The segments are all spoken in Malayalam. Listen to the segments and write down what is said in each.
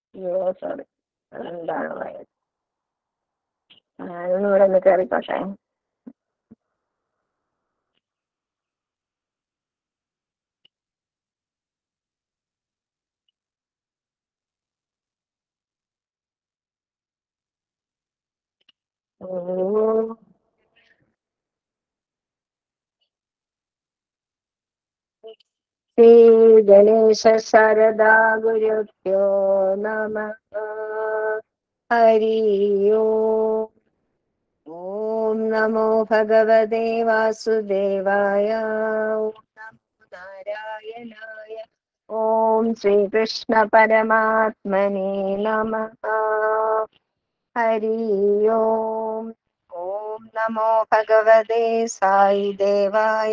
അയ്യോ സോറി എന്താണ് പോയത് ഞാനൊന്നും ഇവിടെ ഒന്ന് കയറിക്കോട്ടെ ഓ ശ്രീ ഗണേശ ശാരദാ ഗുരുഭ്യോ നമ ഹരി ഓം ഓം നമോ ഭഗവതേ വാസുദേവായ ഓം നമോ നാരായണായ ഓം ശ്രീകൃഷ്ണ പരമാത്മനെ നമ ഹരി ഓം ഓം നമോ ഭഗവതേ സായി ദേവായ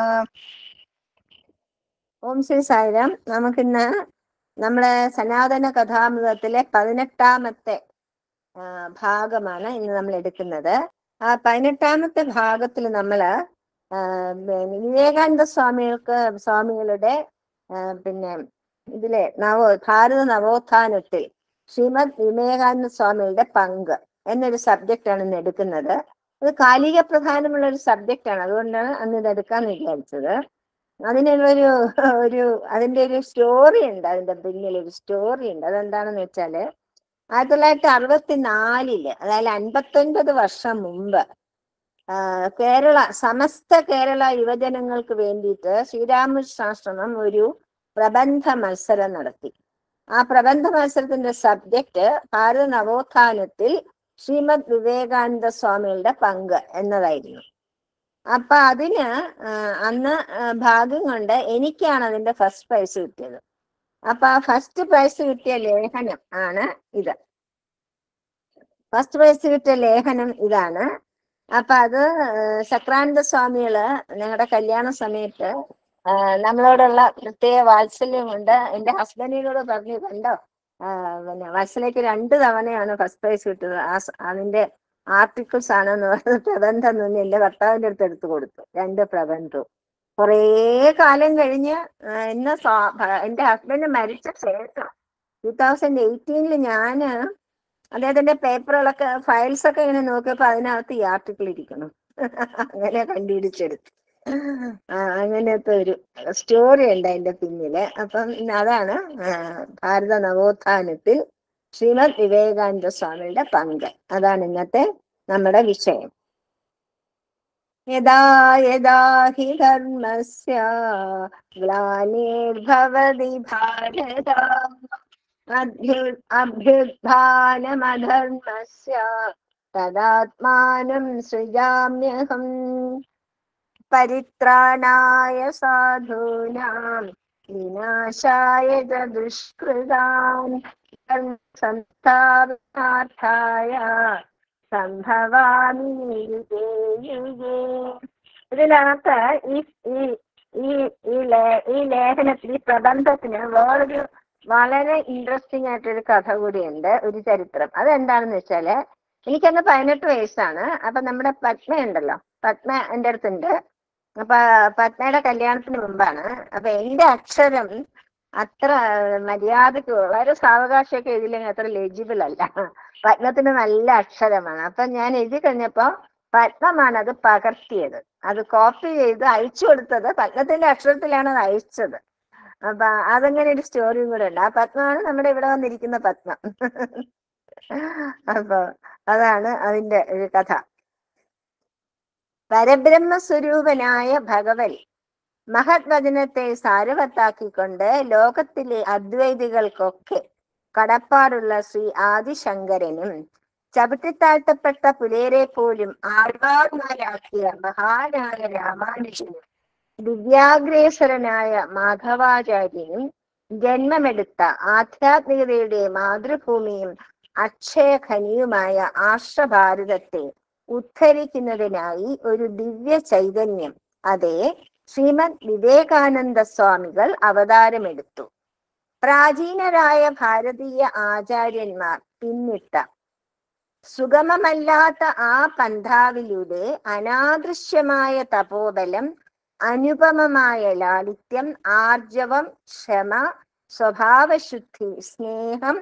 ഓം ശ്രീ സായിരാം നമുക്കിന്ന് നമ്മുടെ സനാതന കഥാമൃതത്തിലെ പതിനെട്ടാമത്തെ ആ, ഭാഗമാണ് ഇന്ന് നമ്മൾ എടുക്കുന്നത് ആ പതിനെട്ടാമത്തെ ഭാഗത്തിൽ നമ്മൾ വിവേകാനന്ദ സ്വാമികൾക്ക് സ്വാമികളുടെ ആ, പിന്നെ ഇതിലെ നവോ ഭാരത നവോത്ഥാനത്തിൽ ശ്രീമദ് വിവേകാനന്ദ സ്വാമികളുടെ പങ്ക് എന്നൊരു സബ്ജക്റ്റ് ആണ് ഇന്ന് എടുക്കുന്നത് അത് കാലിക പ്രധാനമുള്ള ഒരു സബ്ജക്റ്റ് ആണ് അതുകൊണ്ടാണ് അന്ന് ഇത് എടുക്കാന്ന് വിചാരിച്ചത് അതിനുള്ളൊരു ഒരു അതിന്റെ ഒരു സ്റ്റോറി ഉണ്ട് അതിന്റെ പിന്നിൽ ഒരു സ്റ്റോറി ഉണ്ട് അതെന്താണെന്ന് വെച്ചാല് ആയിരത്തി തൊള്ളായിരത്തി അറുപത്തിനാലില് അതായത് അൻപത്തൊൻപത് വർഷം മുമ്പ് ആ, കേരള സമസ്ത കേരള യുവജനങ്ങൾക്ക് വേണ്ടിയിട്ട് ശ്രീരാമകൃഷ്ണാശ്രമം ഒരു പ്രബന്ധ മത്സരം നടത്തി ആ പ്രബന്ധ മത്സരത്തിന്റെ സബ്ജക്റ്റ് ഭാരത നവോത്ഥാനത്തിൽ ശ്രീമദ് വിവേകാനന്ദ സ്വാമികളുടെ പങ്ക് എന്നതായിരുന്നു അപ്പൊ അതിന് ആ, അന്ന് ആ, ഭാഗ്യം കൊണ്ട് എനിക്കാണ് അതിന്റെ ഫസ്റ്റ് പ്രൈസ് കിട്ടിയത് അപ്പൊ ആ ഫസ്റ്റ് പ്രൈസ് കിട്ടിയ ലേഖനം ആണ് ഇത് ഫസ്റ്റ് പ്രൈസ് കിട്ടിയ ലേഖനം ഇതാണ് അപ്പൊ അത് ആ, സക്രാനന്ദ സ്വാമികള് ഞങ്ങളുടെ കല്യാണ സമയത്ത് ആ, നമ്മളോടുള്ള പ്രത്യേക വാത്സല്യം കൊണ്ട് എന്റെ ഹസ്ബൻഡിനോട് പറഞ്ഞു കണ്ടോ ആ, പിന്നെ വത്സലയ്ക്ക് രണ്ട് തവണയാണ് ഫസ്റ്റ് പ്രൈസ് കിട്ടുന്നത് ആ സ- അതിന്റെ ആർട്ടിക്കിൾസ് ആണെന്ന് പറഞ്ഞ് പ്രബന്ധം നിന്ന് എന്റെ ഭർത്താവിന്റെ അടുത്ത് എടുത്തു കൊടുത്തു രണ്ട് പ്രബന്ധവും കുറേ കാലം കഴിഞ്ഞ് ആ, എന്നെ സ്വാ- ഭ- എന്റെ ഹസ്ബൻഡ് മരിച്ച ശേഷം ടൂ തൗസൻഡ് എയ്റ്റീനിൽ ഞാന് അദ്ദേഹത്തിന്റെ പേപ്പറുകളൊക്കെ ഫയൽസ് ഒക്കെ ഇങ്ങനെ നോക്കിയപ്പോ അതിനകത്ത് ഈ ആർട്ടിക്കിൾ ഇരിക്കണം അങ്ങനെ കണ്ടുപിടിച്ചെടുത്തു ആ, അങ്ങനത്തെ ഒരു സ്റ്റോറി ഉണ്ട് അതിന്റെ പിന്നില് അപ്പം ഇന്ന് അതാണ് ആ, ഭാരത നവോത്ഥാനത്തിൽ ശ്രീമദ് വിവേകാനന്ദ സ്വാമിയുടെ പങ്ക് അതാണ് ഇന്നത്തെ നമ്മുടെ വിഷയം യഥാ യഥാ ഹി ധർമ്മസ്യ ഗ്ലാനിർഭവതി ഭാരത അഭ്യു അഭ്യുത്ഥാനമധർമ്മസ്യ തദാത്മാനം സൃജാമ്യഹം പരിത്രാണായ സാധൂനാം വിനാശായ ച ദുഷ്കൃതാം സംസ്ഥാപനാർത്ഥായ സംഭവാമി യുഗേ യുഗേ ഇതിനകത്ത് ഈ ഈ ഈ ഈ ലേ- ഈ ലേഖനത്തിൽ ഈ പ്രബന്ധത്തിന് വേറൊരു വളരെ ഇൻട്രസ്റ്റിംഗ് ആയിട്ടൊരു കഥ കൂടിയുണ്ട് ഒരു ചരിത്രം അതെന്താണെന്ന് വെച്ചാല് എനിക്കന്ന് പതിനെട്ട് വയസ്സാണ് അപ്പൊ നമ്മുടെ പത്മ ഉണ്ടല്ലോ പത്മ എൻ്റെ അടുത്തുണ്ട് അപ്പൊ പത്മയുടെ കല്യാണത്തിന് മുമ്പാണ് അപ്പൊ എന്റെ അക്ഷരം അത്ര മര്യാദക്ക് വളരെ സാവകാശമൊക്കെ എഴുതില്ലെങ്കിൽ അത്ര ലെജിബിൾ അല്ല പത്മത്തിന് നല്ല അക്ഷരമാണ് അപ്പൊ ഞാൻ എഴുതി കഴിഞ്ഞപ്പോ പത്മമാണ് അത് പകർത്തിയത് അത് കോപ്പി ചെയ്ത് അയച്ചു കൊടുത്തത് പത്മത്തിന്റെ അക്ഷരത്തിലാണ് അത് അയച്ചത് അപ്പൊ അതങ്ങനെ ഒരു സ്റ്റോറിയും കൂടെ ഉണ്ട് ആ പത്മമാണ് നമ്മുടെ ഇവിടെ വന്നിരിക്കുന്ന പത്മ അപ്പൊ അതാണ് അതിന്റെ ഒരു കഥ പരബ്രഹ്മ സ്വരൂപനായ ഭഗവൻ മഹത് വചനത്തെ സാരവത്താക്കിക്കൊണ്ട് ലോകത്തിലെ അദ്വൈതികൾക്കൊക്കെ കടപ്പാടുള്ള ശ്രീ ആദിശങ്കരനും ചവിട്ടിത്താഴ്ത്തപ്പെട്ട പുലേരെ പോലും ആൾവാർമാരാക്കിയ മഹാനായ രാമാനുജനും ദിവ്യാഗ്രേസരനായ മാധവാചാര്യനും ജന്മമെടുത്ത ആധ്യാത്മികതയുടെ മാതൃഭൂമിയും അക്ഷയഖനിയുമായ ആർഷഭാരതത്തെ ഉദ്ധരിക്കുന്നതിനായി ഒരു ദിവ്യ ചൈതന്യം അതെ ശ്രീമദ് വിവേകാനന്ദ സ്വാമികൾ അവതാരമെടുത്തു പ്രാചീനരായ ഭാരതീയ ആചാര്യന്മാർ പിന്നിട്ട സുഗമമല്ലാത്ത ആ പന്ഥാവിലൂടെ അനാദൃശ്യമായ തപോബലം അനുപമമായ ലാളിത്യം ആർജവം ക്ഷമ സ്വഭാവശുദ്ധി സ്നേഹം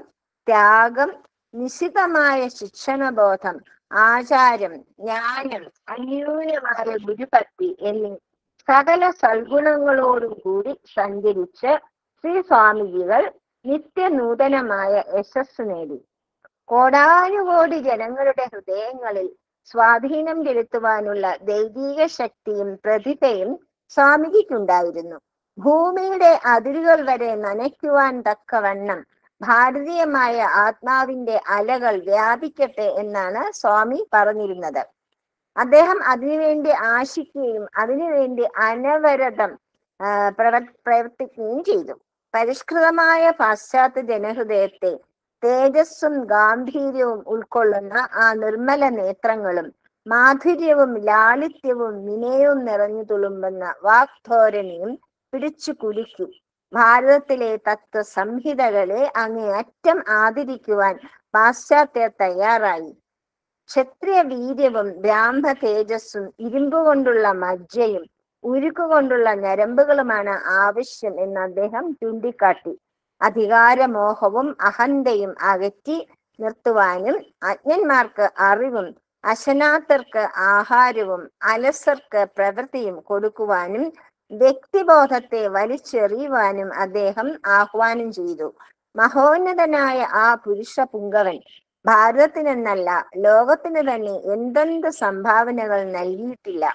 ത്യാഗം നിശിതമായ ശിക്ഷണബോധം ആചാരം ജ്ഞാനം അന്യൂനമായ ഗുരുഭക്തി എന്നീ സകല സൽഗുണങ്ങളോടും കൂടി സഞ്ചരിച്ച് ശ്രീ സ്വാമിജികൾ നിത്യനൂതനമായ യശസ് നേടി കോടാനുകോടി ജനങ്ങളുടെ ഹൃദയങ്ങളിൽ സ്വാധീനം ചെലുത്തുവാനുള്ള ദൈവീക ശക്തിയും പ്രതിഭയും സ്വാമിജിക്കുണ്ടായിരുന്നു ഭൂമിയുടെ അതിരുകൾ വരെ നനയ്ക്കുവാൻ തക്കവണ്ണം ഭാരതീയമായ ആത്മാവിന്റെ അലകൾ വ്യാപിക്കട്ടെ എന്നാണ് സ്വാമി പറഞ്ഞിരുന്നത് അദ്ദേഹം അതിനുവേണ്ടി ആശിക്കുകയും അതിനുവേണ്ടി അനവരതം ആ, പ്രവർ പ്രവർത്തിക്കുകയും ചെയ്തു പരിഷ്കൃതമായ പാശ്ചാത്യ ജനഹൃദയത്തെ തേജസ്സും ഗാംഭീര്യവും ഉൾക്കൊള്ളുന്ന ആ നിർമ്മല നേത്രങ്ങളും മാധുര്യവും ലാളിത്യവും വിനയവും നിറഞ്ഞു തുളുമ്പുന്ന വാക്ധോരണിയും പിടിച്ചു കുലുക്കി ഭാരതത്തിലെ തത്വ സംഹിതകളെ അങ്ങേയറ്റം ആദരിക്കുവാൻ പാശ്ചാത്യർ തയ്യാറായി ക്ഷത്രിയ വീര്യവും ബ്രാഹ്മ തേജസ്സും ഇരുമ്പ് കൊണ്ടുള്ള മജ്ജയും ഉരുക്കുകൊണ്ടുള്ള ഞരമ്പുകളുമാണ് ആവശ്യം എന്ന് അദ്ദേഹം ചൂണ്ടിക്കാട്ടി അധികാരമോഹവും അഹന്തയും അകറ്റി നിർത്തുവാനും അജ്ഞന്മാർക്ക് അറിവും അശനാത്തർക്ക് ആഹാരവും അലസർക്ക് പ്രവൃത്തിയും കൊടുക്കുവാനും വ്യക്തിബോധത്തെ വലിച്ചെറിയുവാനും അദ്ദേഹം ആഹ്വാനം ചെയ്തു മഹോന്നതനായ ആ പുരുഷ പുങ്കവൻ ഭാരതത്തിനെന്നല്ല ലോകത്തിന് തന്നെ എന്തെന്ത് സംഭാവനകൾ നൽകിയിട്ടില്ല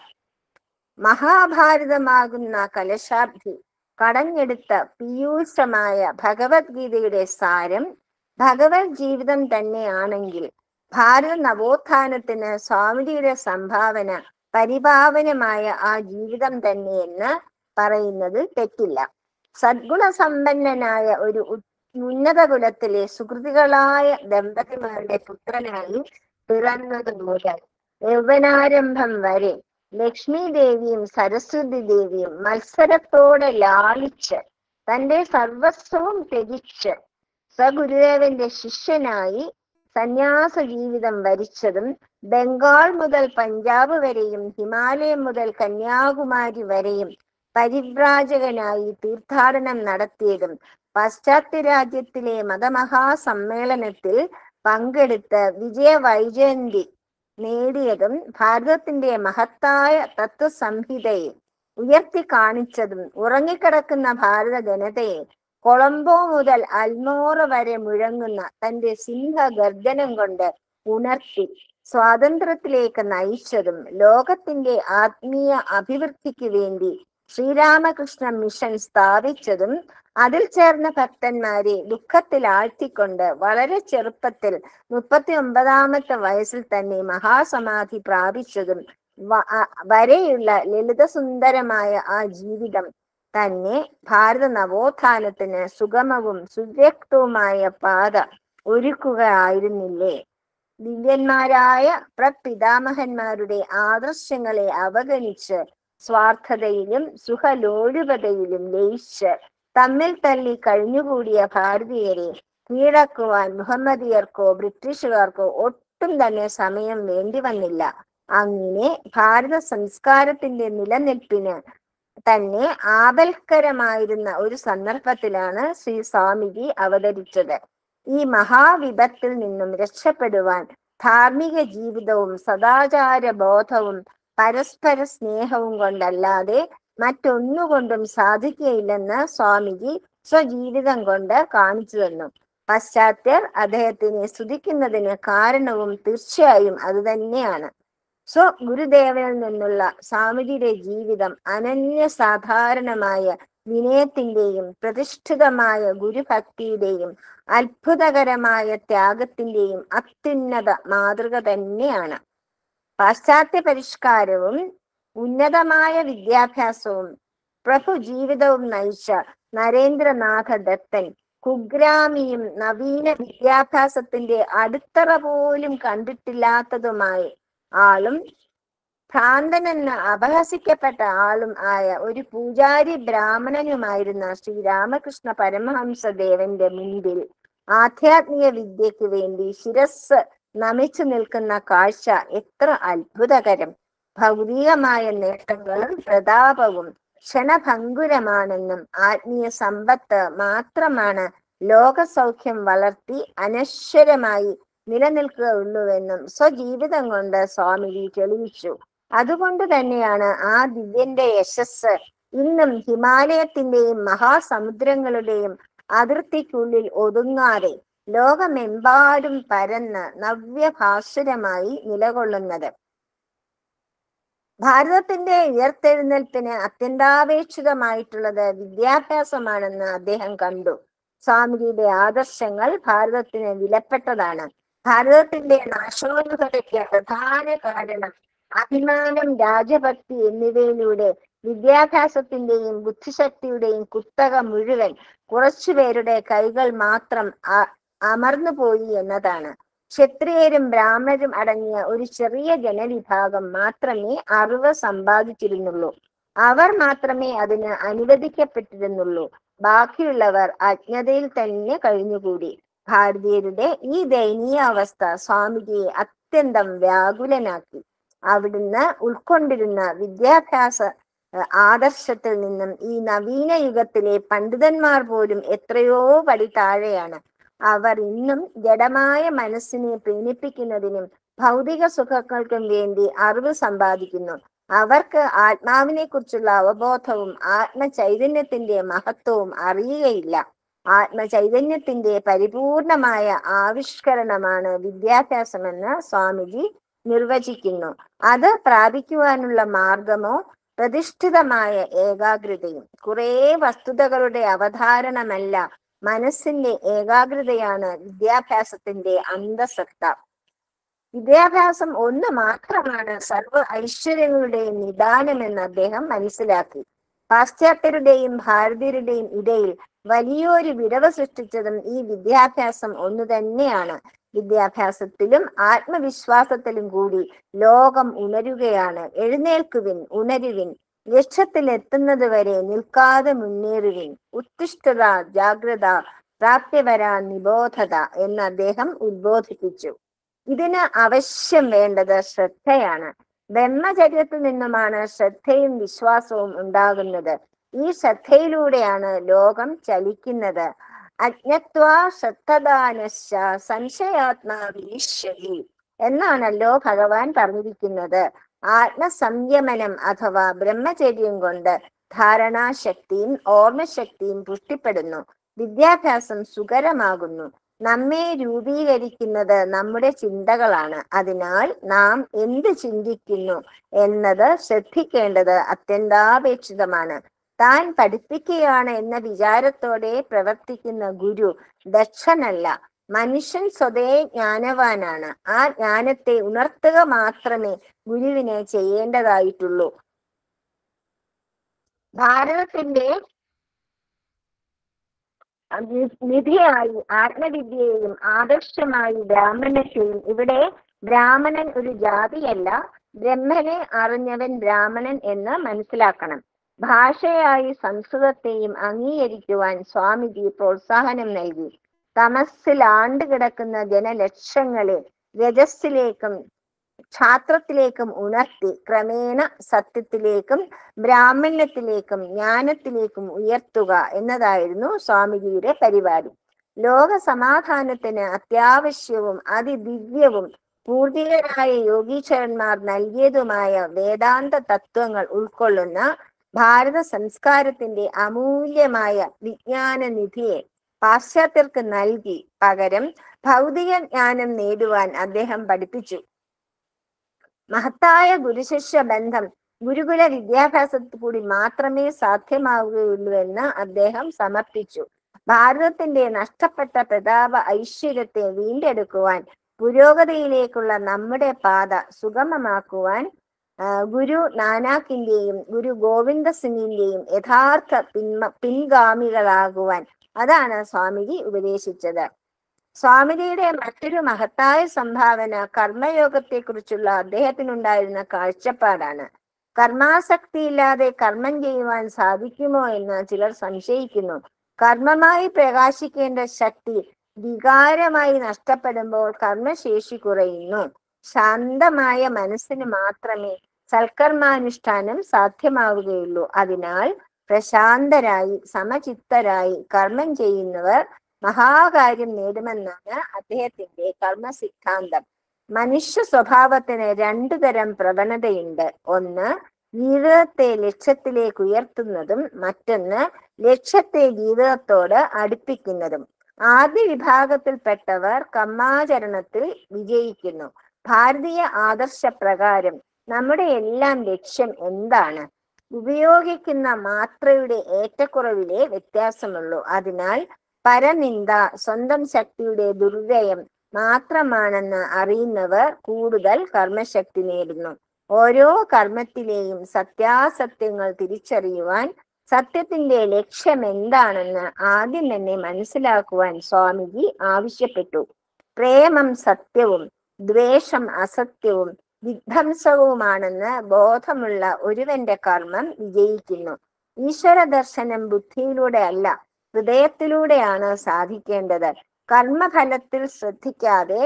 മഹാഭാരതമാകുന്ന കലശാബ്ദി കടഞ്ഞെടുത്ത പീയൂഷമായ ഭഗവത്ഗീതയുടെ സാരം ഭഗവത് ജീവിതം തന്നെയാണെങ്കിൽ ഭാരത നവോത്ഥാനത്തിന് സ്വാമിജിയുടെ സംഭാവന പരിപാവനമായ ആ ജീവിതം തന്നെയെന്ന് പറയുന്നത് തെറ്റില്ല സദ്ഗുണസമ്പന്നനായ ഒരു ഉ- ഉന്നത കുലത്തിലെ സുഹൃതികളായ ദമ്പതിമാരുടെ പുത്രനായി പിറന്നത് മുതൽ യൗവനാരംഭം വരെ ലക്ഷ്മി ദേവിയും സരസ്വതി ദേവിയും മത്സരത്തോടെ ലാളിച്ച് തന്റെ സർവസ്വവും ത്യജിച്ച് സഗുരുദേവന്റെ ശിഷ്യനായി സന്യാസ ജീവിതം വരിച്ചതും ബംഗാൾ മുതൽ പഞ്ചാബ് വരെയും ഹിമാലയം മുതൽ കന്യാകുമാരി വരെയും പരിവ്രാജകനായി തീർത്ഥാടനം നടത്തിയതും പാശ്ചാത്യ രാജ്യത്തിലെ മതമഹാസമ്മേളനത്തിൽ പങ്കെടുത്ത് വിജയ വൈജയന്തി നേടിയതും ഭാരതത്തിന്റെ മഹത്തായ തത്വസംഹിതയെ ഉയർത്തി കാണിച്ചതും ഉറങ്ങിക്കിടക്കുന്ന ഭാരത ജനതയെ കൊളംബോ മുതൽ അൽമോറ വരെ മുഴങ്ങുന്ന തന്റെ സിംഹഗർജനം കൊണ്ട് ഉണർത്തി സ്വാതന്ത്ര്യത്തിലേക്ക് നയിച്ചതും ലോകത്തിന്റെ ആത്മീയ അഭിവൃദ്ധിക്ക് വേണ്ടി ശ്രീരാമകൃഷ്ണ മിഷൻ സ്ഥാപിച്ചതും അതിൽ ചേർന്ന ഭക്തന്മാരെ ദുഃഖത്തിൽ ആഴ്ത്തിക്കൊണ്ട് വളരെ ചെറുപ്പത്തിൽ മുപ്പത്തി ഒമ്പതാമത്തെ വയസ്സിൽ തന്നെ മഹാസമാധി പ്രാപിച്ചതും വ- അ- വരെയുള്ള ലളിതസുന്ദരമായ ആ ജീവിതം തന്നെ ഭാരത നവോത്ഥാനത്തിന് സുഗമവും സുവ്യക്തവുമായ പാത ഒരുക്കുകയായിരുന്നില്ലേ ദിവ്യന്മാരായ പ്രപിതാമഹന്മാരുടെ ആദർശങ്ങളെ അവഗണിച്ച് സ്വാർത്ഥതയിലും സുഖലോലുപതയിലും ലയിച്ച് തമ്മിൽ തല്ലി കഴിഞ്ഞുകൂടിയ ഭാരതീയരെ കീഴടക്കുവാൻ മുഹമ്മദിയർക്കോ ബ്രിട്ടീഷുകാർക്കോ ഒട്ടും തന്നെ സമയം വേണ്ടി വന്നില്ല അങ്ങനെ ഭാരത സംസ്കാരത്തിന്റെ നിലനിൽപ്പിന് തന്നെ ആപൽക്കരമായിരുന്ന ഒരു സന്ദർഭത്തിലാണ് ശ്രീ സ്വാമിജി അവതരിച്ചത് ഈ മഹാവിപത്തിൽ നിന്നും രക്ഷപ്പെടുവാൻ ധാർമ്മിക ജീവിതവും സദാചാര ബോധവും പരസ്പര സ്നേഹവും കൊണ്ടല്ലാതെ മറ്റൊന്നുകൊണ്ടും സാധിക്കുകയില്ലെന്ന് സ്വാമിജി സ്വജീവിതം കൊണ്ട് കാണിച്ചു തന്നു പാശ്ചാത്യർ അദ്ദേഹത്തിനെ സ്തുതിക്കുന്നതിന് കാരണവും തീർച്ചയായും അതുതന്നെയാണ് സ്വ ഗുരുദേവനിൽ നിന്നുള്ള സ്വാമിജിയുടെ ജീവിതം അനന്യ സാധാരണമായ വിനയത്തിന്റെയും പ്രതിഷ്ഠിതമായ ഗുരുഭക്തിയുടെയും അത്ഭുതകരമായ ത്യാഗത്തിന്റെയും അത്യുന്നത മാതൃക തന്നെയാണ് പാശ്ചാത്യ പരിഷ്കാരവും ഉന്നതമായ വിദ്യാഭ്യാസവും പ്രഭു ജീവിതവും നയിച്ച നരേന്ദ്രനാഥ ദത്തൻ കുഗ്രാമിയും നവീന വിദ്യാഭ്യാസത്തിന്റെ അടിത്തറ പോലും കണ്ടിട്ടില്ലാത്തതുമായ ആളും ഭ്രാന്തനെന്ന് അപഹസിക്കപ്പെട്ട ആളും ആയ ഒരു പൂജാരി ബ്രാഹ്മണനുമായിരുന്ന ശ്രീരാമകൃഷ്ണ പരമഹംസ ദേവന്റെ മുൻപിൽ ആധ്യാത്മിക വിദ്യയ്ക്ക് വേണ്ടി ശിരസ് നമിച്ചു നിൽക്കുന്ന കാഴ്ച എത്ര അത്ഭുതകരം ഭൗതികമായ നേട്ടങ്ങളും പ്രതാപവും ക്ഷണഭങ്കുരമാണെന്നും ആത്മീയ സമ്പത്ത് മാത്രമാണ് ലോകസൗഖ്യം വളർത്തി അനശ്വരമായി നിലനിൽക്കുകയുള്ളൂവെന്നും സ്വജീവിതം കൊണ്ട് സ്വാമിജി തെളിയിച്ചു അതുകൊണ്ട് തന്നെയാണ് ആ ദിവ്യന്റെ യശസ് ഇന്നും ഹിമാലയത്തിന്റെയും മഹാസമുദ്രങ്ങളുടെയും അതിർത്തിക്കുള്ളിൽ ഒതുങ്ങാതെ ലോകമെമ്പാടും പരന്ന് നവ്യഭാസുരമായി നിലകൊള്ളുന്നത് ഭാരതത്തിന്റെ ഉയർത്തെഴുന്നേൽപ്പിന് അത്യന്താപേക്ഷിതമായിട്ടുള്ളത് വിദ്യാഭ്യാസമാണെന്ന് അദ്ദേഹം കണ്ടു സ്വാമിജിയുടെ ആദർശങ്ങൾ ഭാരതത്തിന് വിലപ്പെട്ടതാണ് ഭാരതത്തിന്റെ നാശോന്മുഖതയ്ക്ക് പ്രധാന കാരണം അഭിമാനം രാജഭക്തി എന്നിവയിലൂടെ വിദ്യാഭ്യാസത്തിന്റെയും ബുദ്ധിശക്തിയുടെയും കുത്തക മുഴുവൻ കുറച്ചുപേരുടെ കൈകൾ മാത്രം അമർന്നുപോയി എന്നതാണ് ക്ഷത്രിയരും ബ്രാഹ്മണരും അടങ്ങിയ ഒരു ചെറിയ ജനവിഭാഗം മാത്രമേ അറിവ് സമ്പാദിച്ചിരുന്നുള്ളൂ അവർ മാത്രമേ അതിന് അനുവദിക്കപ്പെട്ടിരുന്നുള്ളൂ ബാക്കിയുള്ളവർ അജ്ഞതയിൽ തന്നെ കഴിഞ്ഞുകൂടി ഭാരതീയരുടെ ഈ ദയനീയ അവസ്ഥ സ്വാമിജിയെ അത്യന്തം വ്യാകുലനാക്കി അവിടുന്ന് ഉൾക്കൊണ്ടിരുന്ന വിദ്യാഭ്യാസ ആദർശത്തിൽ നിന്നും ഈ നവീന യുഗത്തിലെ പണ്ഡിതന്മാർ പോലും എത്രയോ പടി താഴെയാണ് അവർ ഇന്നും ജഡമായ മനസ്സിനെ പ്രീണിപ്പിക്കുന്നതിനും ഭൗതിക സുഖങ്ങൾക്കും വേണ്ടി അറിവ് സമ്പാദിക്കുന്നു അവർക്ക് ആത്മാവിനെ കുറിച്ചുള്ള അവബോധവും ആത്മചൈതന്യത്തിന്റെ മഹത്വവും അറിയുകയില്ല ആത്മചൈതന്യത്തിന്റെ പരിപൂർണമായ ആവിഷ്കരണമാണ് വിദ്യാഭ്യാസമെന്ന് സ്വാമിജി നിർവചിക്കുന്നു അത് പ്രാപിക്കുവാനുള്ള മാർഗമോ പ്രതിഷ്ഠിതമായ ഏകാഗ്രതയും കുറെ വസ്തുതകളുടെ അവധാരണമല്ല മനസ്സിന്റെ ഏകാഗ്രതയാണ് വിദ്യാഭ്യാസത്തിന്റെ അന്തസത്ത വിദ്യാഭ്യാസം ഒന്ന് മാത്രമാണ് സർവ ഐശ്വര്യങ്ങളുടെയും നിദാനമെന്ന് അദ്ദേഹം മനസ്സിലാക്കി പാശ്ചാത്യരുടെയും ഭാരതീയരുടെയും ഇടയിൽ വലിയൊരു വിടവ് സൃഷ്ടിച്ചതും ഈ വിദ്യാഭ്യാസം ഒന്നു തന്നെയാണ് വിദ്യാഭ്യാസത്തിലും ആത്മവിശ്വാസത്തിലും കൂടി ലോകം ഉണരുകയാണ് എഴുന്നേൽക്കുവിൻ ഉണരുവിൻ ലക്ഷ്യത്തിലെത്തുന്നത് വരെ നിൽക്കാതെ മുന്നേറുവിൻ ഉത്തിഷ്ഠത ജാഗ്രത പ്രാപ്യവര നിബോധത എന്ന് അദ്ദേഹം ഉദ്ബോധിപ്പിച്ചു ഇതിന് അവശ്യം വേണ്ടത് ശ്രദ്ധയാണ് ബ്രഹ്മചര്യത്തിൽ നിന്നുമാണ് ശ്രദ്ധയും വിശ്വാസവും ഉണ്ടാകുന്നത് ഈ ശ്രദ്ധയിലൂടെയാണ് ലോകം ചലിക്കുന്നത് അജ്ഞത്വാ ശ്രദ്ധദാനശ്ച സംശയാത്മാ വിനിശ്യതി എന്നാണല്ലോ ഭഗവാൻ പറഞ്ഞിരിക്കുന്നത് ആത്മസംയമനം അഥവാ ബ്രഹ്മചര്യം കൊണ്ട് ധാരണാശക്തിയും ഓർമ്മശക്തിയും പുഷ്ടിപ്പെടുന്നു വിദ്യാഭ്യാസം സുഖരമാകുന്നു നമ്മെ രൂപീകരിക്കുന്നത് നമ്മുടെ ചിന്തകളാണ് അതിനാൽ നാം എന്ത് ചിന്തിക്കുന്നു എന്നത് ശ്രദ്ധിക്കേണ്ടത് അത്യന്താപേക്ഷിതമാണ് താൻ പഠിപ്പിക്കുകയാണ് എന്ന വിചാരത്തോടെ പ്രവർത്തിക്കുന്ന ഗുരു ദക്ഷനല്ല മനുഷ്യൻ സ്വതേ ജ്ഞാനവാനാണ് ആ ജ്ഞാനത്തെ ഉണർത്തുക മാത്രമേ ഗുരുവിനെ ചെയ്യേണ്ടതായിട്ടുള്ളൂ ഭാരതത്തിന്റെ നിധിയായി ആത്മവിദ്യയെയും ആദർശമായി ബ്രാഹ്മണത്തെയും ഇവിടെ ബ്രാഹ്മണൻ ഒരു ജാതിയല്ല ബ്രഹ്മനെ അറിഞ്ഞവൻ ബ്രാഹ്മണൻ എന്ന് മനസ്സിലാക്കണം ഭാഷയായി സംസ്കൃതത്തെയും അംഗീകരിക്കുവാൻ സ്വാമിജി പ്രോത്സാഹനം നൽകി തമസ്സിൽ ആണ്ടുകിടക്കുന്ന ജനലക്ഷങ്ങളെ രജസ്സിലേക്കും ക്ഷാത്രത്തിലേക്കും ഉണർത്തി ക്രമേണ സത്യത്തിലേക്കും ബ്രാഹ്മണ്യത്തിലേക്കും ജ്ഞാനത്തിലേക്കും ഉയർത്തുക എന്നതായിരുന്നു സ്വാമിജിയുടെ പരിപാടി ലോക സമാധാനത്തിന് അത്യാവശ്യവും അതിദിവ്യവും പൂർവികരായ യോഗീശ്വരന്മാർ നൽകിയതുമായ വേദാന്ത തത്വങ്ങൾ ഉൾക്കൊള്ളുന്ന ഭാരത സംസ്കാരത്തിന്റെ അമൂല്യമായ വിജ്ഞാന നിധിയെ പാശ്ചാത്യർക്ക് നൽകി പകരം ഭൗതിക ജ്ഞാനം നേടുവാൻ അദ്ദേഹം പഠിപ്പിച്ചു മഹത്തായ ഗുരുശിഷ്യ ബന്ധം ഗുരുകുല വിദ്യാഭ്യാസത്തിൽ കൂടി മാത്രമേ സാധ്യമാവുകയുള്ളൂ എന്ന് അദ്ദേഹം സമർപ്പിച്ചു ഭാരതത്തിന്റെ നഷ്ടപ്പെട്ട പ്രതാപ ഐശ്വര്യത്തെ വീണ്ടെടുക്കുവാൻ പുരോഗതിയിലേക്കുള്ള നമ്മുടെ പാത സുഗമമാക്കുവാൻ ഗുരു നാനാക്കിന്റെയും ഗുരു ഗോവിന്ദ സിംഗിന്റെയും യഥാർത്ഥ പിന്മ പിൻഗാമികളാകുവാൻ അതാണ് സ്വാമിജി ഉപദേശിച്ചത് സ്വാമിജിയുടെ മറ്റൊരു മഹത്തായ സംഭാവന കർമ്മയോഗത്തെ കുറിച്ചുള്ള അദ്ദേഹത്തിനുണ്ടായിരുന്ന കാഴ്ചപ്പാടാണ് കർമാസക്തിയില്ലാതെ കർമ്മം ചെയ്യുവാൻ സാധിക്കുമോ എന്ന് ചിലർ സംശയിക്കുന്നു കർമ്മമായി പ്രകാശിക്കേണ്ട ശക്തി വികാരമായി നഷ്ടപ്പെടുമ്പോൾ കർമ്മശേഷി കുറയുന്നു ശാന്തമായ മനസ്സിന് മാത്രമേ സൽക്കർമാനുഷ്ഠാനം സാധ്യമാവുകയുള്ളൂ അതിനാൽ പ്രശാന്തരായി സമചിത്തരായി കർമ്മം ചെയ്യുന്നവർ മഹാകാര്യം നേടുമെന്നാണ് അദ്ദേഹത്തിന്റെ കർമ്മ സിദ്ധാന്തം മനുഷ്യ സ്വഭാവത്തിന് രണ്ടു തരം പ്രവണതയുണ്ട് ഒന്ന് ജീവിതത്തെ ലക്ഷ്യത്തിലേക്ക് ഉയർത്തുന്നതും മറ്റൊന്ന് ലക്ഷ്യത്തെ ജീവിതത്തോട് അടുപ്പിക്കുന്നതും ആദ്യ വിഭാഗത്തിൽപ്പെട്ടവർ കർമാചരണത്തിൽ വിജയിക്കുന്നു ഭാരതീയ ആദർശ പ്രകാരം നമ്മുടെ എല്ലാം ലക്ഷ്യം എന്താണ് ഉപയോഗിക്കുന്ന മാത്രയുടെ ഏറ്റക്കുറവിലെ വ്യത്യാസമുള്ളൂ അതിനാൽ പരനിന്ദ സ്വന്തം ശക്തിയുടെ ദുർവ്യയം മാത്രമാണെന്ന് അറിയുന്നവർ കൂടുതൽ കർമ്മശക്തി നേടുന്നു ഓരോ കർമ്മത്തിലെയും സത്യാസത്യങ്ങൾ തിരിച്ചറിയുവാൻ സത്യത്തിന്റെ ലക്ഷ്യം എന്താണെന്ന് ആദ്യം തന്നെ മനസ്സിലാക്കുവാൻ സ്വാമിജി ആവശ്യപ്പെട്ടു പ്രേമം സത്യവും ദ്വേഷം അസത്യവും വിധ്വംസവുമാണെന്ന് ബോധമുള്ള ഒരുവന്റെ കർമ്മം വിജയിക്കുന്നു ഈശ്വര ദർശനം ബുദ്ധിയിലൂടെ അല്ല ഹൃദയത്തിലൂടെയാണ് സാധിക്കേണ്ടത് കർമ്മഫലത്തിൽ ശ്രദ്ധിക്കാതെ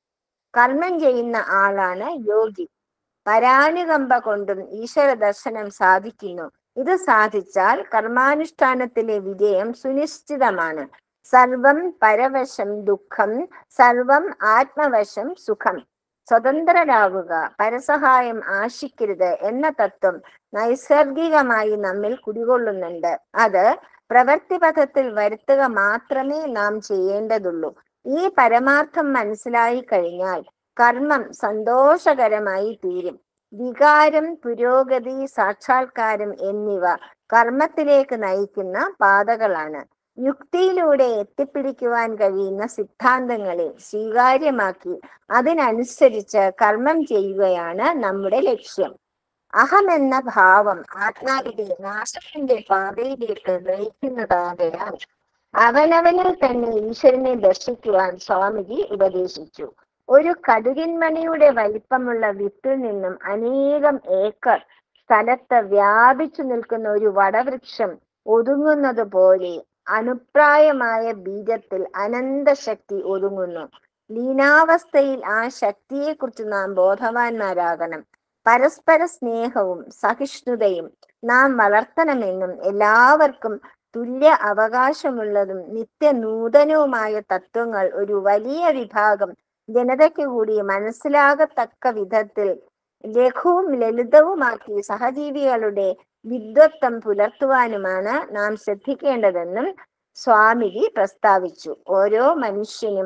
കർമ്മം ചെയ്യുന്ന ആളാണ് യോഗി പരാനുകമ്പ കൊണ്ടും ഈശ്വര ദർശനം സാധിക്കുന്നു ഇത് സാധിച്ചാൽ കർമാനുഷ്ഠാനത്തിലെ വിജയം സുനിശ്ചിതമാണ് സർവം പരവശം ദുഃഖം സർവം ആത്മവശം സുഖം സ്വതന്ത്രരാകുക പരസഹായം ആശിക്കരുത് എന്ന തത്വം നൈസർഗികമായി നമ്മിൽ കുടികൊള്ളുന്നുണ്ട് അത് പ്രവൃത്തിപഥത്തിൽ വരുത്തുക മാത്രമേ നാം ചെയ്യേണ്ടതുള്ളൂ ഈ പരമാർത്ഥം മനസ്സിലായി കഴിഞ്ഞാൽ കർമ്മം സന്തോഷകരമായി തീരും വികാരം പുരോഗതി സാക്ഷാത്കാരം എന്നിവ കർമ്മത്തിലേക്ക് നയിക്കുന്ന പാതകളാണ് യുക്തിയിലൂടെ എത്തിപ്പിടിക്കുവാൻ കഴിയുന്ന സിദ്ധാന്തങ്ങളെ സ്വീകാര്യമാക്കി അതിനനുസരിച്ച് കർമ്മം ചെയ്യുകയാണ് നമ്മുടെ ലക്ഷ്യം അഹം എന്ന ഭാവം ആത്മാവിന്റെ നാശത്തിന്റെ പാതയിലേക്ക് നയിക്കുന്നതാകയാൽ അവനവനിൽ തന്നെ ഈശ്വരനെ ദർശിക്കുവാൻ സ്വാമിജി ഉപദേശിച്ചു ഒരു കടുകിൻമണിയുടെ വലിപ്പമുള്ള വിത്തിൽ നിന്നും അനേകം ഏക്കർ സ്ഥലത്ത് വ്യാപിച്ചു നിൽക്കുന്ന ഒരു വടവൃക്ഷം ഒതുങ്ങുന്നത് പോലെ അനുപ്രായമായ ബീജത്തിൽ അനന്തശക്തി ഒതുങ്ങുന്നു ലീനാവസ്ഥയിൽ ആ ശക്തിയെക്കുറിച്ച് നാം ബോധവാന്മാരാകണം പരസ്പര സ്നേഹവും സഹിഷ്ണുതയും നാം വളർത്തണമെന്നും എല്ലാവർക്കും തുല്യ അവകാശമുള്ളതും നിത്യനൂതനവുമായ തത്വങ്ങൾ ഒരു വലിയ വിഭാഗം ജനതയ്ക്ക് കൂടി മനസ്സിലാകത്തക്ക വിധത്തിൽ ലഘുവും ലളിതവുമാക്കി സഹജീവികളുടെ വിദ്വത്വം പുലർത്തുവാനുമാണ് നാം ശ്രദ്ധിക്കേണ്ടതെന്നും സ്വാമിജി പ്രസ്താവിച്ചു ഓരോ മനുഷ്യനും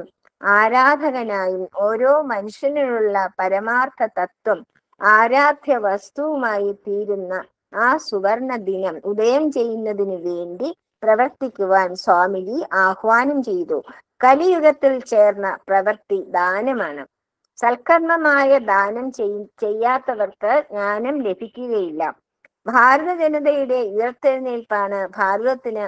ആരാധകനായും ഓരോ മനുഷ്യനുള്ള പരമാർത്ഥ തത്വം ആരാധ്യ വസ്തുവുമായി തീരുന്ന ആ സുവർണ ദിനം ഉദയം ചെയ്യുന്നതിന് വേണ്ടി പ്രവർത്തിക്കുവാൻ സ്വാമിജി ആഹ്വാനം ചെയ്തു കലിയുഗത്തിൽ ചേർന്ന പ്രവൃത്തി ദാനമാണ് സൽക്കർമ്മമായ ദാനം ചെയ് ചെയ്യാത്തവർക്ക് ജ്ഞാനം ലഭിക്കുകയില്ല ഭാരത ജനതയുടെ ഉയർത്തെഴുന്നേൽപ്പാണ് ഭാരതത്തിന്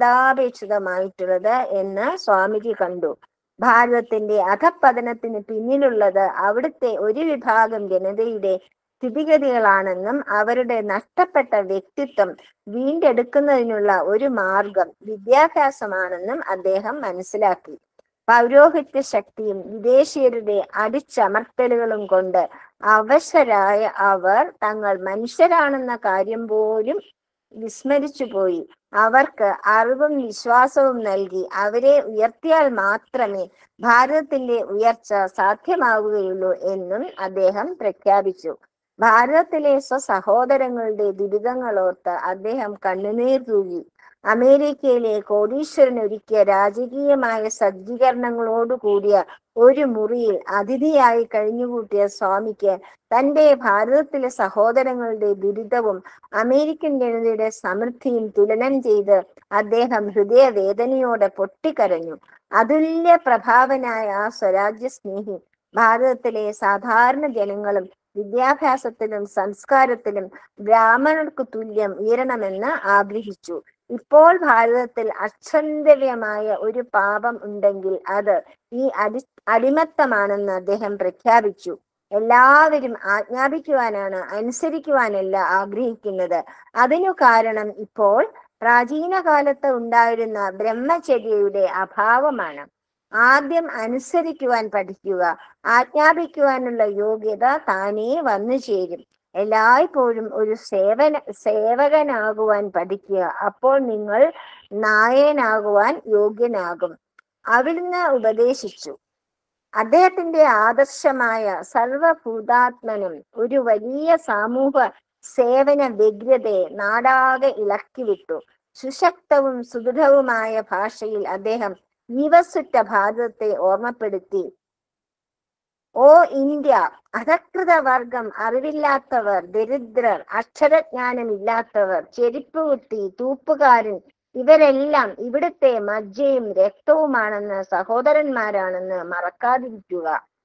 അത്യന്താപേക്ഷിതമായിട്ടുള്ളത് എന്ന് സ്വാമിജി കണ്ടു ഭാരതത്തിന്റെ അധപ്പതനത്തിന് പിന്നിലുള്ളത് അവിടുത്തെ ഒരു വിഭാഗം ജനതയുടെ സ്ഥിതിഗതികളാണെന്നും അവരുടെ നഷ്ടപ്പെട്ട വ്യക്തിത്വം വീണ്ടെടുക്കുന്നതിനുള്ള ഒരു മാർഗം വിദ്യാഭ്യാസമാണെന്നും അദ്ദേഹം മനസ്സിലാക്കി പൗരോഹിത്യ ശക്തിയും വിദേശീയരുടെ അടിച്ചമർത്തലുകളും കൊണ്ട് അവശരായ അവർ തങ്ങൾ മനുഷ്യരാണെന്ന കാര്യം പോലും വിസ്മരിച്ചു പോയി അവർക്ക് അറിവും വിശ്വാസവും നൽകി അവരെ ഉയർത്തിയാൽ മാത്രമേ ഭാരതത്തിന്റെ ഉയർച്ച സാധ്യമാവുകയുള്ളൂ എന്നും അദ്ദേഹം പ്രഖ്യാപിച്ചു ഭാരതത്തിലെ സ്വസഹോദരങ്ങളുടെ ദുരിതങ്ങളോർത്ത് അദ്ദേഹം കണ്ണുനീർ തൂകി അമേരിക്കയിലെ കോടീശ്വരനൊരുക്കിയ രാജകീയമായ സജ്ജീകരണങ്ങളോട് കൂടിയ ഒരു മുറിയിൽ അതിഥിയായി കഴിഞ്ഞുകൂട്ടിയ സ്വാമിക്ക് തന്റെ ഭാരതത്തിലെ സഹോദരങ്ങളുടെ ദുരിതവും അമേരിക്കൻ ജനതയുടെ സമൃദ്ധിയും തുലനം ചെയ്ത് അദ്ദേഹം ഹൃദയവേദനയോടെ പൊട്ടിക്കരഞ്ഞു അതുല്യ പ്രഭാവനായ ആ സ്വരാജ്യ സ്നേഹി ഭാരതത്തിലെ സാധാരണ ജനങ്ങളും വിദ്യാഭ്യാസത്തിലും സംസ്കാരത്തിലും ബ്രാഹ്മണർക്ക് തുല്യം ഉയരണമെന്ന് ആഗ്രഹിച്ചു ഇപ്പോൾ ഭാരതത്തിൽ അക്ഷന്തവ്യമായ ഒരു പാപം ഉണ്ടെങ്കിൽ അത് ഈ അടി അടിമത്തമാണെന്ന് അദ്ദേഹം പ്രഖ്യാപിച്ചു എല്ലാവരും ആജ്ഞാപിക്കുവാനാണ് അനുസരിക്കുവാനല്ല ആഗ്രഹിക്കുന്നത് അതിനു കാരണം ഇപ്പോൾ പ്രാചീന കാലത്ത് ഉണ്ടായിരുന്ന ബ്രഹ്മചര്യയുടെ അഭാവമാണ് ആദ്യം അനുസരിക്കുവാൻ പഠിക്കുക ആജ്ഞാപിക്കുവാനുള്ള യോഗ്യത താനേ വന്നു ചേരും എല്ലായ്പ്പോഴും ഒരു സേവന സേവകനാകുവാൻ പഠിക്കുക അപ്പോൾ നിങ്ങൾ നായനാകുവാൻ യോഗ്യനാകും അവിടുന്ന് ഉപദേശിച്ചു അദ്ദേഹത്തിന്റെ ആദർശമായ സർവഭൂതാത്മനും ഒരു വലിയ സമൂഹ സേവന വ്യഗ്രതയെ നാടാകെ ഇളക്കിവിട്ടു സുശക്തവും സുദൃഢവുമായ ഭാഷയിൽ അദ്ദേഹം ജീവസുറ്റ ഭാരതത്തെ ഓർമ്മപ്പെടുത്തി ഓ ഇന്ത്യ അധകൃത വർഗം അറിവില്ലാത്തവർ ദരിദ്രർ അക്ഷരജ്ഞാനമില്ലാത്തവർ ചെരുപ്പ് കുത്തി തൂപ്പുകാരൻ ഇവരെല്ലാം ഇവിടുത്തെ മജ്ജയും രക്തവുമാണെന്ന് സഹോദരന്മാരാണെന്ന് മറക്കാതിരിക്കുക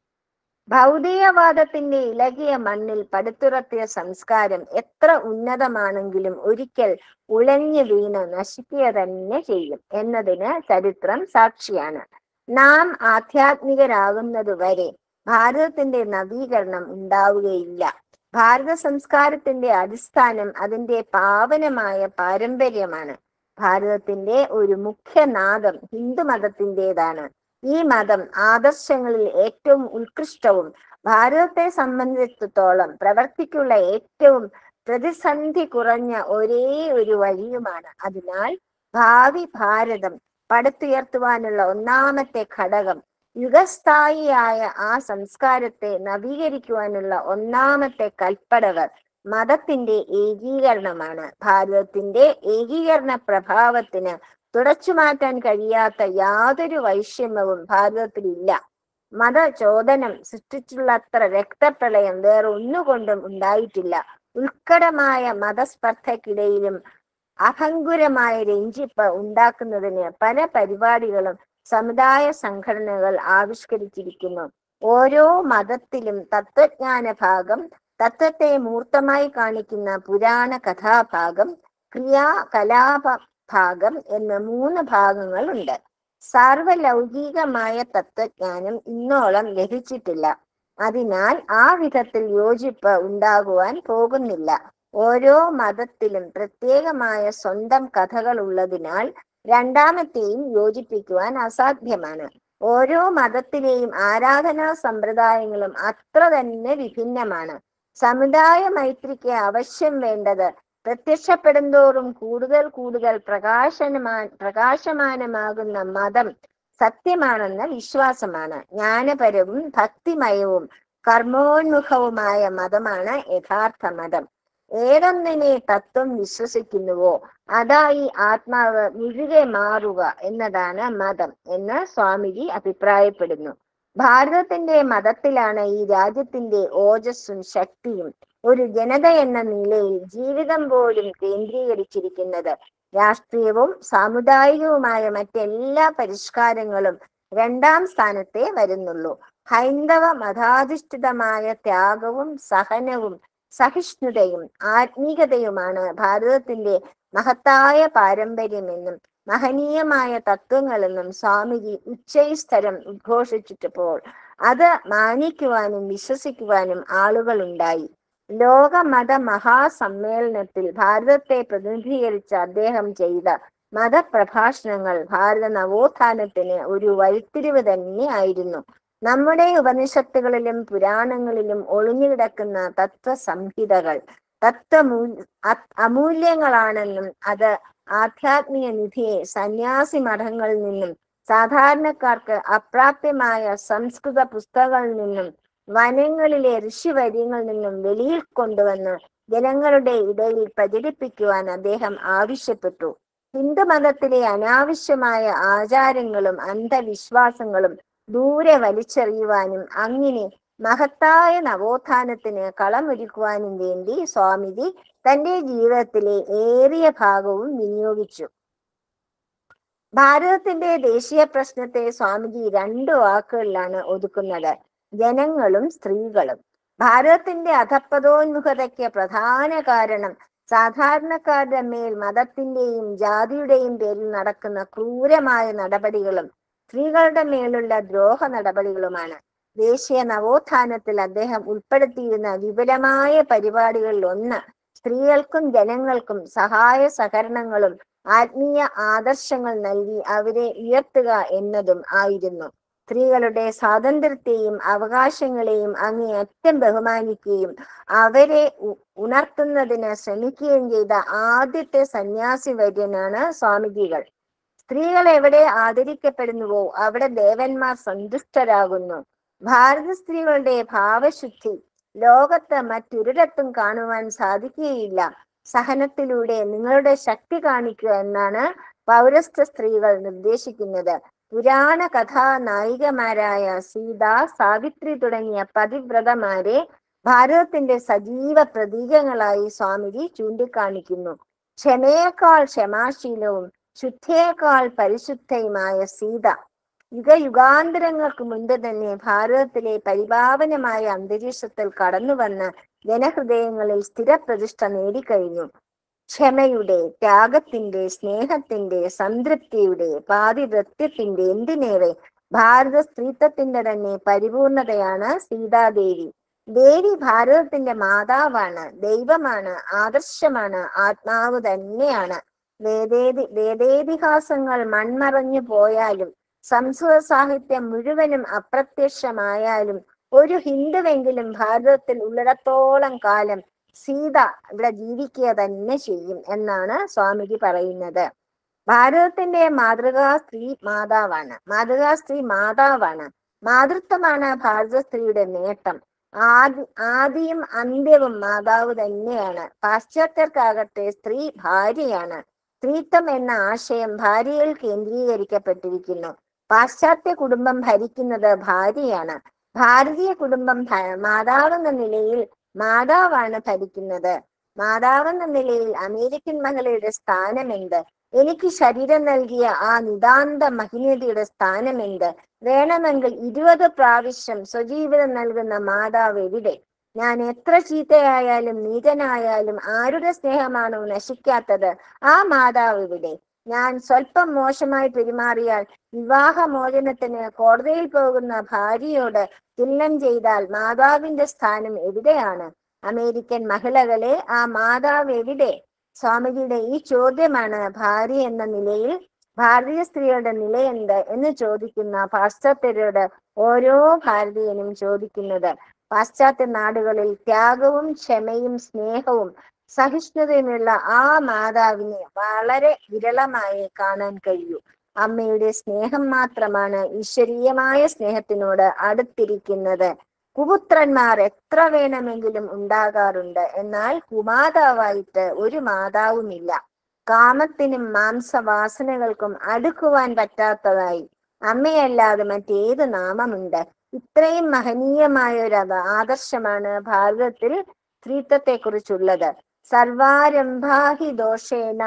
ഭൗതികവാദത്തിന്റെ ഇളകിയ മണ്ണിൽ പടുത്തുറത്തിയ സംസ്കാരം എത്ര ഉന്നതമാണെങ്കിലും ഒരിക്കൽ ഉലഞ്ഞു വീണ് നശിക്കുക തന്നെ ചെയ്യും എന്നതിന് ചരിത്രം സാക്ഷിയാണ് നാം ആധ്യാത്മികരാകുന്നതുവരെ ഭാരതത്തിന്റെ നവീകരണം ഉണ്ടാവുകയില്ല ഭാരത സംസ്കാരത്തിന്റെ അടിസ്ഥാനം അതിന്റെ പാവനമായ പാരമ്പര്യമാണ് ഭാരതത്തിന്റെ ഒരു മുഖ്യനാദം ഹിന്ദു മതത്തിൻ്റെതാണ് ഈ മതം ആദർശങ്ങളിൽ ഏറ്റവും ഉത്കൃഷ്ടവും ഭാരതത്തെ സംബന്ധിച്ചിടത്തോളം പ്രവർത്തിക്കുള്ള ഏറ്റവും പ്രതിസന്ധി കുറഞ്ഞ ഒരേ ഒരു വഴിയുമാണ് അതിനാൽ ഭാവി ഭാരതം പടുത്തുയർത്തുവാനുള്ള ഒന്നാമത്തെ ഘടകം യുഗസ്ഥായിയായ ആ സംസ്കാരത്തെ നവീകരിക്കുവാനുള്ള ഒന്നാമത്തെ കൽപ്പടവർ മതത്തിന്റെ ഏകീകരണമാണ് ഭാരതത്തിന്റെ ഏകീകരണ പ്രഭാവത്തിന് തുടച്ചു മാറ്റാൻ കഴിയാത്ത യാതൊരു വൈഷമ്യവും ഭാരതത്തിലില്ല മതചോദനം സൃഷ്ടിച്ചുള്ള അത്ര രക്തപ്രളയം വേറെ ഒന്നുകൊണ്ടും ഉണ്ടായിട്ടില്ല ഉത്കടമായ മതസ്പർദ്ധക്കിടയിലും അഭങ്കുരമായ രഞ്ജിപ്പ് ഉണ്ടാക്കുന്നതിന് പല പരിപാടികളും സമുദായ സംഘടനകൾ ആവിഷ്കരിച്ചിരിക്കുന്നു ഓരോ മതത്തിലും തത്വജ്ഞാന ഭാഗം തത്വത്തെ മൂർത്തമായി കാണിക്കുന്ന പുരാണ കഥാഭാഗം ക്രിയാ കലാപ ഭാഗം എന്ന മൂന്ന് ഭാഗങ്ങളുണ്ട് സാർവലൗകികമായ തത്വജ്ഞാനം ഇന്നോളം ലഭിച്ചിട്ടില്ല അതിനാൽ ആ വിധത്തിൽ യോജിപ്പ് ഉണ്ടാകുവാൻ പോകുന്നില്ല ഓരോ മതത്തിലും പ്രത്യേകമായ സ്വന്തം കഥകൾ ഉള്ളതിനാൽ രണ്ടാമത്തെയും യോജിപ്പിക്കുവാൻ അസാധ്യമാണ് ഓരോ മതത്തിലെയും ആരാധനാ സമ്പ്രദായങ്ങളും അത്ര തന്നെ വിഭിന്നമാണ് സമുദായ മൈത്രിക്ക് അവശ്യം വേണ്ടത് പ്രത്യക്ഷപ്പെടുന്തോറും കൂടുതൽ കൂടുതൽ പ്രകാശനമാ പ്രകാശമാനമാകുന്ന മതം സത്യമാണെന്ന വിശ്വാസമാണ് ജ്ഞാനപരവും ഭക്തിമയവും കർമ്മോന്മുഖവുമായ മതമാണ് യഥാർത്ഥ മതം ഏതൊന്നിനെ തത്വം വിശ്വസിക്കുന്നുവോ അതായി ആത്മാവ് മുഴുകെ മാറുക എന്നതാണ് മതം എന്ന് സ്വാമിജി അഭിപ്രായപ്പെടുന്നു ഭാരതത്തിന്റെ മതത്തിലാണ് ഈ രാജ്യത്തിന്റെ ഓജസ്സും ശക്തിയും ഒരു ജനത എന്ന നിലയിൽ ജീവിതം പോലും കേന്ദ്രീകരിച്ചിരിക്കുന്നത് രാഷ്ട്രീയവും സാമുദായികവുമായ മറ്റെല്ലാ പരിഷ്കാരങ്ങളും രണ്ടാം സ്ഥാനത്തെ വരുന്നുള്ളൂ ഹൈന്ദവ മതാധിഷ്ഠിതമായ ത്യാഗവും സഹനവും സഹിഷ്ണുതയും ആത്മീകതയുമാണ് ഭാരതത്തിന്റെ മഹത്തായ പാരമ്പര്യമെന്നും മഹനീയമായ തത്വങ്ങളെന്നും സ്വാമിജി ഉച്ചൈസ്ഥരം ഉദ്ഘോഷിച്ചിട്ടപ്പോൾ അത് മാനിക്കുവാനും വിശ്വസിക്കുവാനും ആളുകൾ ഉണ്ടായി ലോക മത മഹാസമ്മേളനത്തിൽ ഭാരതത്തെ പ്രതിനിധീകരിച്ച അദ്ദേഹം ചെയ്ത മതപ്രഭാഷണങ്ങൾ ഭാരത നവോത്ഥാനത്തിന് ഒരു വഴിത്തിരിവ് തന്നെ ആയിരുന്നു നമ്മുടെ ഉപനിഷത്തുകളിലും പുരാണങ്ങളിലും ഒളിഞ്ഞുകിടക്കുന്ന തത്വസംഹിതകൾ തത്വമൂ അമൂല്യങ്ങളാണെന്നും അത് ആധ്യാത്മിക നിധിയെ സന്യാസി മഠങ്ങളിൽ നിന്നും സാധാരണക്കാർക്ക് അപ്രാപ്യമായ സംസ്കൃത പുസ്തകങ്ങളിൽ നിന്നും വനങ്ങളിലെ ഋഷിവര്യങ്ങളിൽ നിന്നും വെളിയിൽ കൊണ്ടുവന്ന് ജനങ്ങളുടെ ഇടയിൽ പ്രചരിപ്പിക്കുവാൻ അദ്ദേഹം ആവശ്യപ്പെട്ടു ഹിന്ദുമതത്തിലെ അനാവശ്യമായ ആചാരങ്ങളും അന്ധവിശ്വാസങ്ങളും ദൂരെ വലിച്ചെറിയുവാനും അങ്ങനെ മഹത്തായ നവോത്ഥാനത്തിന് കളമൊരുക്കുവാനും വേണ്ടി സ്വാമിജി തന്റെ ജീവിതത്തിലെ ഏറിയ ഭാഗവും വിനിയോഗിച്ചു ഭാരതത്തിന്റെ ദേശീയ പ്രശ്നത്തെ സ്വാമിജി രണ്ട് വാക്കുകളിലാണ് ഒതുക്കുന്നത് ജനങ്ങളും സ്ത്രീകളും ഭാരതത്തിന്റെ അധപ്പതോന്മുഖതയ്ക്ക് പ്രധാന കാരണം സാധാരണക്കാരുടെ മേൽ മതത്തിന്റെയും ജാതിയുടെയും പേരിൽ നടക്കുന്ന ക്രൂരമായ നടപടികളും സ്ത്രീകളുടെ മേലുള്ള ദ്രോഹ നടപടികളുമാണ് ദേശീയ നവോത്ഥാനത്തിൽ അദ്ദേഹം ഉൾപ്പെടുത്തിയിരുന്ന വിപുലമായ പരിപാടികളിൽ ഒന്ന് സ്ത്രീകൾക്കും ജനങ്ങൾക്കും സഹായ സഹകരണങ്ങളും ആത്മീയ ആദർശങ്ങൾ നൽകി അവരെ ഉയർത്തുക എന്നതും ആയിരുന്നു സ്ത്രീകളുടെ സ്വാതന്ത്ര്യത്തെയും അവകാശങ്ങളെയും അങ്ങേയറ്റം ബഹുമാനിക്കുകയും അവരെ ഉണർത്തുന്നതിന് ശ്രമിക്കുകയും ചെയ്ത ആദ്യത്തെ സന്യാസി വര്യനാണ് സ്വാമിജികൾ സ്ത്രീകൾ എവിടെ ആദരിക്കപ്പെടുന്നുവോ അവിടെ ദേവന്മാർ സന്തുഷ്ടരാകുന്നു ഭാരത സ്ത്രീകളുടെ ഭാവശുദ്ധി ലോകത്ത് മറ്റൊരിടത്തും കാണുവാൻ സാധിക്കുകയില്ല സഹനത്തിലൂടെ നിങ്ങളുടെ ശക്തി കാണിക്കുക എന്നാണ് പൗരസ്ത്യ സ്ത്രീകൾ നിർദ്ദേശിക്കുന്നത് പുരാണ കഥാ നായികമാരായ സീത സാവിത്രി തുടങ്ങിയ പതിവ്രതമാരെ ഭാരതത്തിന്റെ സജീവ പ്രതീകങ്ങളായി സ്വാമിജി ചൂണ്ടിക്കാണിക്കുന്നു ക്ഷമയേക്കാൾ ക്ഷമാശീലവും ശുദ്ധിയേക്കാൾ പരിശുദ്ധയുമായ സീത യുഗയുഗാന്തരങ്ങൾക്ക് മുൻപ് തന്നെ ഭാരതത്തിലെ പരിപാവനമായ അന്തരീക്ഷത്തിൽ കടന്നു വന്ന് ജനഹൃദയങ്ങളിൽ സ്ഥിരപ്രതിഷ്ഠ നേടിക്കഴിഞ്ഞു ക്ഷമയുടെ ത്യാഗത്തിന്റെ സ്നേഹത്തിന്റെ സംതൃപ്തിയുടെ പാതിവൃത്യത്തിന്റെ എന്തിനേറെ ഭാരത സ്ത്രീത്വത്തിന്റെ തന്നെ പരിപൂർണതയാണ് സീതാദേവി ദേവി ഭാരതത്തിന്റെ മാതാവാണ് ദൈവമാണ് ആദർശമാണ് ആത്മാവ് തന്നെയാണ് വേദേതി വേദേതിഹാസങ്ങൾ മൺമറഞ്ഞു പോയാലും സംസ്കൃത സാഹിത്യം മുഴുവനും അപ്രത്യക്ഷമായാലും ഒരു ഹിന്ദുവെങ്കിലും ഭാരതത്തിൽ ഉള്ളിടത്തോളം കാലം സീത ഇവിടെ ജീവിക്കുക തന്നെ ചെയ്യും എന്നാണ് സ്വാമിജി പറയുന്നത് ഭാരതത്തിന്റെ മാതൃകാ സ്ത്രീ മാതാവാണ് മാതൃകാ സ്ത്രീ മാതാവാണ് മാതൃത്വമാണ് ഭാരത സ്ത്രീയുടെ നേട്ടം ആദി ആദിയും അന്ത്യവും മാതാവ് തന്നെയാണ് പാശ്ചാത്യർക്കാകട്ടെ സ്ത്രീ ഭാര്യയാണ് സ്ത്രീത്വം എന്ന ആശയം ഭാര്യയിൽ കേന്ദ്രീകരിക്കപ്പെട്ടിരിക്കുന്നു പാശ്ചാത്യ കുടുംബം ഭരിക്കുന്നത് ഭാര്യയാണ് ഭാരതീയ കുടുംബം ഭ- മാതാവെന്ന നിലയിൽ മാതാവാണ് ഭരിക്കുന്നത് മാതാവെന്ന നിലയിൽ അമേരിക്കൻ മഹിളയുടെ സ്ഥാനമെന്ത് എനിക്ക് ശരീരം നൽകിയ ആ നിതാന്ത മഹിനതയുടെ സ്ഥാനമെന്ത് വേണമെങ്കിൽ ഇരുപത് പ്രാവശ്യം സ്വജീവിതം നൽകുന്ന മാതാവ് എവിടെ ഞാൻ എത്ര ചീത്തയായാലും നീചനായാലും ആരുടെ സ്നേഹമാണോ നശിക്കാത്തത് ആ മാതാവ് ഇവിടെ ഞാൻ സ്വല്പം മോശമായി പെരുമാറിയാൽ വിവാഹമോചനത്തിന് കോടതിയിൽ പോകുന്ന ഭാര്യയോട് തുല്യം ചെയ്താൽ മാതാവിന്റെ സ്ഥാനം എവിടെയാണ് അമേരിക്കൻ മഹിളകളെ ആ മാതാവ് എവിടെ സ്വാമിജിയുടെ ഈ ചോദ്യമാണ് ഭാര്യ എന്ന നിലയിൽ ഭാരതീയ സ്ത്രീയുടെ നിലയെന്ത് എന്ന് ചോദിക്കുന്ന പാശ്ചാത്യരോട് ഓരോ ഭാരതീയനും ചോദിക്കുന്നത് പാശ്ചാത്യ നാടുകളിൽ ത്യാഗവും ക്ഷമയും സ്നേഹവും സഹിഷ്ണുതയുമുള്ള ആ മാതാവിനെ വളരെ വിരളമായി കാണാൻ കഴിയൂ അമ്മയുടെ സ്നേഹം മാത്രമാണ് ഈശ്വരീയമായ സ്നേഹത്തിനോട് അടുത്തിരിക്കുന്നത് കുപുത്രന്മാർ എത്ര വേണമെങ്കിലും ഉണ്ടാകാറുണ്ട് എന്നാൽ കുമാതാവായിട്ട് ഒരു മാതാവുമില്ല കാമത്തിനും മാംസവാസനകൾക്കും അടുക്കുവാൻ പറ്റാത്തതായി അമ്മയല്ലാതെ മറ്റേത് നാമമുണ്ട് ഇത്രയും മഹനീയമായ ഒരു അത് ആദർശമാണ് ഭാരതത്തിൽ സ്ത്രീത്വത്തെ കുറിച്ചുള്ളത് സർവാരംഭാഹി ദോഷേന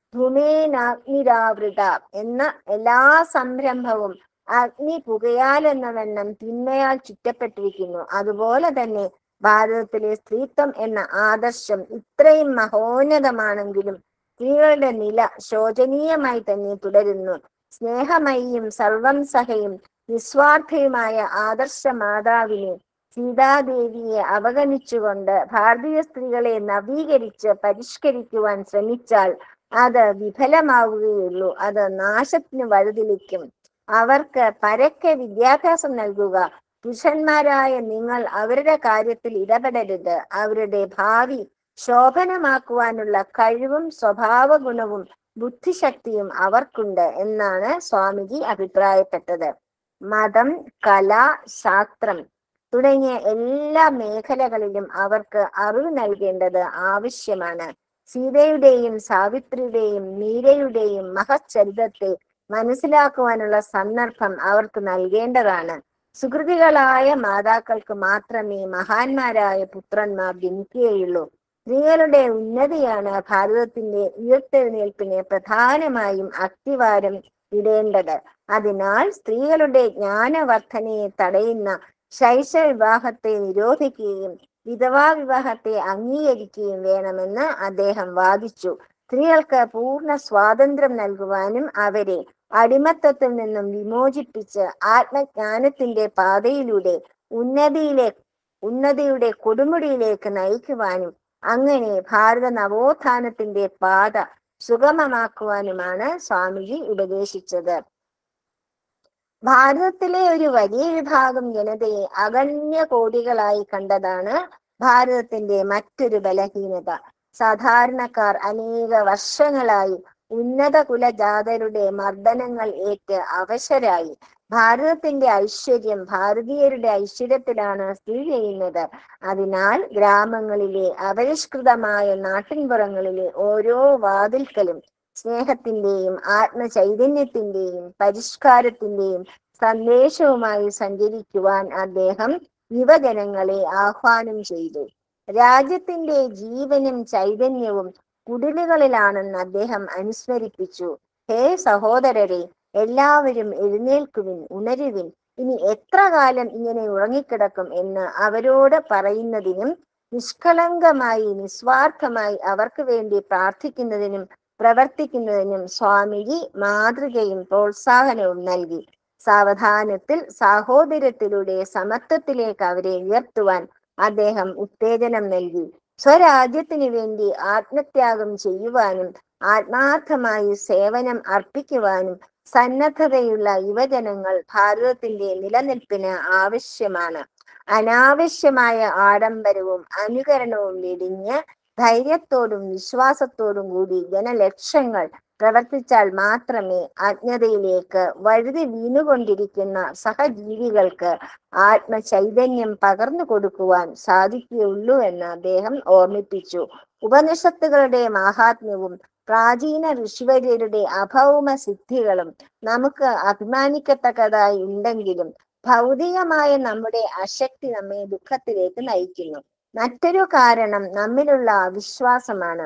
ധൂമേനാഗ്നിരാവൃത എന്ന എല്ലാ സംരംഭവും അഗ്നി പുകയാലെന്ന വണ്ണം തിന്മയാൽ ചുറ്റപ്പെട്ടിരിക്കുന്നു അതുപോലെ തന്നെ ഭാരതത്തിലെ സ്ത്രീത്വം എന്ന ആദർശം ഇത്രയും മഹോന്നതമാണെങ്കിലും സ്ത്രീകളുടെ നില ശോചനീയമായി തന്നെ തുടരുന്നു സ്നേഹമയിയും സർവം സഹയും നിസ്വാർത്ഥയുമായ ആദർശ മാതാവിനെ സീതാദേവിയെ അവഗണിച്ചുകൊണ്ട് ഭാരതീയ സ്ത്രീകളെ നവീകരിച്ച് പരിഷ്കരിക്കുവാൻ ശ്രമിച്ചാൽ അത് വിഫലമാവുകയുള്ളൂ അത് നാശത്തിന് വഴുതിലിക്കും അവർക്ക് പരക്കെ വിദ്യാഭ്യാസം നൽകുക പുരുഷന്മാരായ നിങ്ങൾ അവരുടെ കാര്യത്തിൽ ഇടപെടരുത് അവരുടെ ഭാവി ശോഭനമാക്കുവാനുള്ള കഴിവും സ്വഭാവ ഗുണവും ബുദ്ധിശക്തിയും അവർക്കുണ്ട് എന്നാണ് സ്വാമിജി അഭിപ്രായപ്പെട്ടത് മതം കല ശാസ്ത്രം തുടങ്ങിയ എല്ലാ മേഖലകളിലും അവർക്ക് അറിവ് നൽകേണ്ടത് ആവശ്യമാണ് സീതയുടെയും സാവിത്രിയുടെയും മീരയുടെയും മഹച്ചരിതത്തെ മനസ്സിലാക്കുവാനുള്ള സന്ദർഭം അവർക്ക് നൽകേണ്ടതാണ് സുഹൃതികളായ മാതാക്കൾക്ക് മാത്രമേ മഹാന്മാരായ പുത്രന്മാർ ജനിക്കുകയുള്ളൂ സ്ത്രീകളുടെ ഉന്നതിയാണ് ഭാരതത്തിന്റെ ഉയർത്തെഴുന്നേൽപ്പിനെ പ്രധാനമായും അസ്ഥിവാരം ഇടേണ്ടത് അതിനാൽ സ്ത്രീകളുടെ ജ്ഞാനവർദ്ധനയെ തടയുന്ന ശൈശവ വിവാഹത്തെ നിരോധിക്കുകയും വിധവാ വിവാഹത്തെ അംഗീകരിക്കുകയും വേണമെന്ന് അദ്ദേഹം വാദിച്ചു സ്ത്രീകൾക്ക് പൂർണ്ണ സ്വാതന്ത്ര്യം നൽകുവാനും അവരെ അടിമത്തത്തിൽ നിന്നും വിമോചിപ്പിച്ച് ആത്മജ്ഞാനത്തിന്റെ പാതയിലൂടെ ഉന്നതിയിലെ ഉന്നതിയുടെ കൊടുമുടിയിലേക്ക് നയിക്കുവാനും അങ്ങനെ ഭാരത നവോത്ഥാനത്തിന്റെ പാത സുഗമമാക്കുവാനുമാണ് സ്വാമിജി ഉപദേശിച്ചത് ഭാരതത്തിലെ ഒരു വലിയ വിഭാഗം ജനതയെ അഗണ്യ കോടികളായി കണ്ടതാണ് ഭാരതത്തിന്റെ മറ്റൊരു ബലഹീനത സാധാരണക്കാർ അനേക വർഷങ്ങളായി ഉന്നത കുലജാതരുടെ മർദ്ദനങ്ങൾ ഏറ്റ് അവശരായി ഭാരതത്തിന്റെ ഐശ്വര്യം ഭാരതീയരുടെ ഐശ്വര്യത്തിലാണ് സ്ഥിതി ചെയ്യുന്നത് അതിനാൽ ഗ്രാമങ്ങളിലെ അപരിഷ്കൃതമായ നാട്ടിൻപുറങ്ങളിലെ ഓരോ വാതിൽക്കലും സ്നേഹത്തിന്റെയും ആത്മചൈതന്യത്തിന്റെയും പരിഷ്കാരത്തിന്റെയും സന്ദേശവുമായി സഞ്ചരിക്കുവാൻ അദ്ദേഹം യുവജനങ്ങളെ ആഹ്വാനം ചെയ്തു രാജ്യത്തിന്റെ ജീവനും ചൈതന്യവും കുടിലുകളിലാണെന്ന് അദ്ദേഹം അനുസ്മരിപ്പിച്ചു ഹേ സഹോദരരെ എല്ലാവരും എഴുന്നേൽക്കുവിൻ ഉണരുവിൻ ഇനി എത്ര കാലം ഇങ്ങനെ ഉറങ്ങിക്കിടക്കും എന്ന് അവരോട് പറയുന്നതിനും നിഷ്കളങ്കമായി നിസ്വാർത്ഥമായി അവർക്ക് വേണ്ടി പ്രാർത്ഥിക്കുന്നതിനും പ്രവർത്തിക്കുന്നതിനും സ്വാമിജി മാതൃകയും പ്രോത്സാഹനവും നൽകി സാവധാനത്തിൽ സാഹോദര്യത്തിലൂടെ സമത്വത്തിലേക്ക് അവരെ ഉയർത്തുവാൻ അദ്ദേഹം ഉത്തേജനം നൽകി സ്വരാജ്യത്തിനു വേണ്ടി ആത്മത്യാഗം ചെയ്യുവാനും ആത്മാർത്ഥമായി സേവനം അർപ്പിക്കുവാനും സന്നദ്ധതയുള്ള യുവജനങ്ങൾ ഭാരതത്തിന്റെ നിലനിൽപ്പിന് ആവശ്യമാണ് അനാവശ്യമായ ആഡംബരവും അനുകരണവും വെടിഞ്ഞ് ധൈര്യത്തോടും വിശ്വാസത്തോടും കൂടി ജനലക്ഷങ്ങൾ പ്രവർത്തിച്ചാൽ മാത്രമേ അജ്ഞതയിലേക്ക് വഴുതി വീണുകൊണ്ടിരിക്കുന്ന സഹജീവികൾക്ക് ആത്മചൈതന്യം പകർന്നു കൊടുക്കുവാൻ സാധിക്കുകയുള്ളൂ എന്ന് അദ്ദേഹം ഓർമ്മിപ്പിച്ചു ഉപനിഷത്തുകളുടെ മാഹാത്മ്യവും പ്രാചീന ഋഷിവര്യരുടെ അഭൗമ സിദ്ധികളും നമുക്ക് അഭിമാനിക്കത്തക്കതായി ഉണ്ടെങ്കിലും ഭൗതികമായ നമ്മുടെ അശക്തി നമ്മെ ദുഃഖത്തിലേക്ക് നയിക്കുന്നു മറ്റൊരു കാരണം നമ്മിലുള്ള അവിശ്വാസമാണ്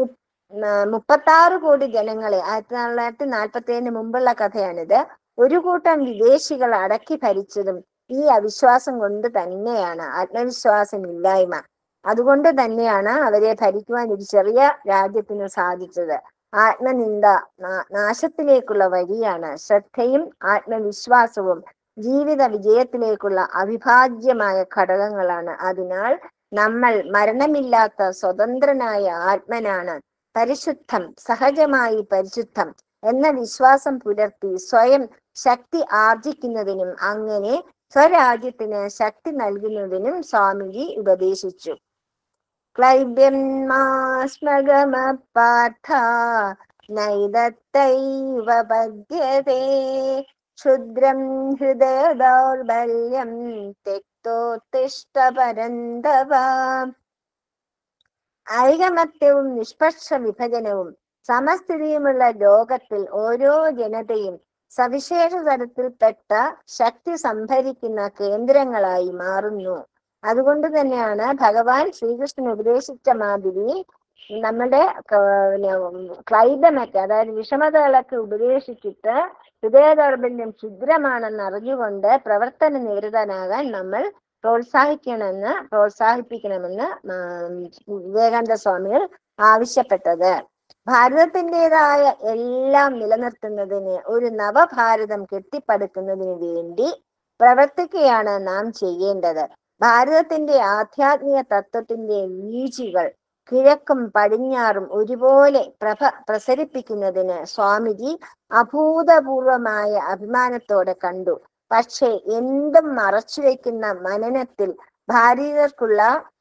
മുപ്പത്തി ആറ് കോടി ജനങ്ങളെ ആയിരത്തി തൊള്ളായിരത്തി നാൽപ്പത്തി ഏഴിന് മുമ്പുള്ള കഥയാണിത് ഒരു കൂട്ടം വിദേശികൾ അടക്കി ഭരിച്ചതും ഈ അവിശ്വാസം കൊണ്ട് തന്നെയാണ് ആത്മവിശ്വാസമില്ലായ്മ അതുകൊണ്ട് തന്നെയാണ് അവരെ ഭരിക്കുവാൻ ഒരു ചെറിയ രാജ്യത്തിന് സാധിച്ചത് ആത്മനിന്ദ നാശത്തിലേക്കുള്ള വഴിയാണ് ശ്രദ്ധയും ആത്മവിശ്വാസവും ജീവിത വിജയത്തിലേക്കുള്ള അവിഭാജ്യമായ ഘടകങ്ങളാണ് അതിനാൽ നമ്മൾ മരണമില്ലാത്ത സ്വതന്ത്രനായ ആത്മനാണ് പരിശുദ്ധം സഹജമായി പരിശുദ്ധം എന്ന വിശ്വാസം പുലർത്തി സ്വയം ശക്തി ആർജിക്കുന്നതിനും അങ്ങനെ സ്വരാജ്യത്തിന് ശക്തി നൽകുന്നതിനും സ്വാമിജി ഉപദേശിച്ചു ക്ലൈബ്യന്മാസ്മഗമ പാർത്ഥ നൈതത്തൈവ പദ്യതേ ക്ഷുദ്രം ഹൃദയ ദൗർബല്യം തെക്തോത്തിഷ്ട പരന്തവ ഐകമത്യവും നിഷ്പക്ഷ വിഭജനവും സമസ്ഥിതിയുമുള്ള ലോകത്തിൽ ഓരോ ജനതയും സവിശേഷ തരത്തിൽപ്പെട്ട ശക്തി സംഭരിക്കുന്ന കേന്ദ്രങ്ങളായി മാറുന്നു അതുകൊണ്ട് തന്നെയാണ് ഭഗവാൻ ശ്രീകൃഷ്ണൻ ഉപദേശിച്ച മാതിരി നമ്മുടെ ക്ലൈബമൊക്കെ അതായത് വിഷമതകളൊക്കെ ഉപദേശിച്ചിട്ട് ഹൃദയ ദൗർബല്യം ക്ഷുദ്രമാണെന്ന് അറിഞ്ഞുകൊണ്ട് പ്രവർത്തന നിരതനാകാൻ നമ്മൾ പ്രോത്സാഹിക്കണമെന്ന് പ്രോത്സാഹിപ്പിക്കണമെന്ന് വിവേകാനന്ദ സ്വാമികൾ ആവശ്യപ്പെട്ടത് ഭാരതത്തിൻ്റെതായ എല്ലാം നിലനിർത്തുന്നതിന് ഒരു നവഭാരതം കെട്ടിപ്പടുക്കുന്നതിന് വേണ്ടി പ്രവർത്തിക്കുകയാണ് നാം ചെയ്യേണ്ടത് ഭാരതത്തിന്റെ ആധ്യാത്മിക തത്വത്തിന്റെ വീഴ്ചകൾ കിഴക്കും പടിഞ്ഞാറും ഒരുപോലെ പ്രഭ പ്രസരിപ്പിക്കുന്നതിന് സ്വാമിജി അഭൂതപൂർവമായ അഭിമാനത്തോടെ കണ്ടു പക്ഷേ എന്തും മറച്ചുവെക്കുന്ന മനനത്തിൽ ഭാരതീയർക്കുള്ള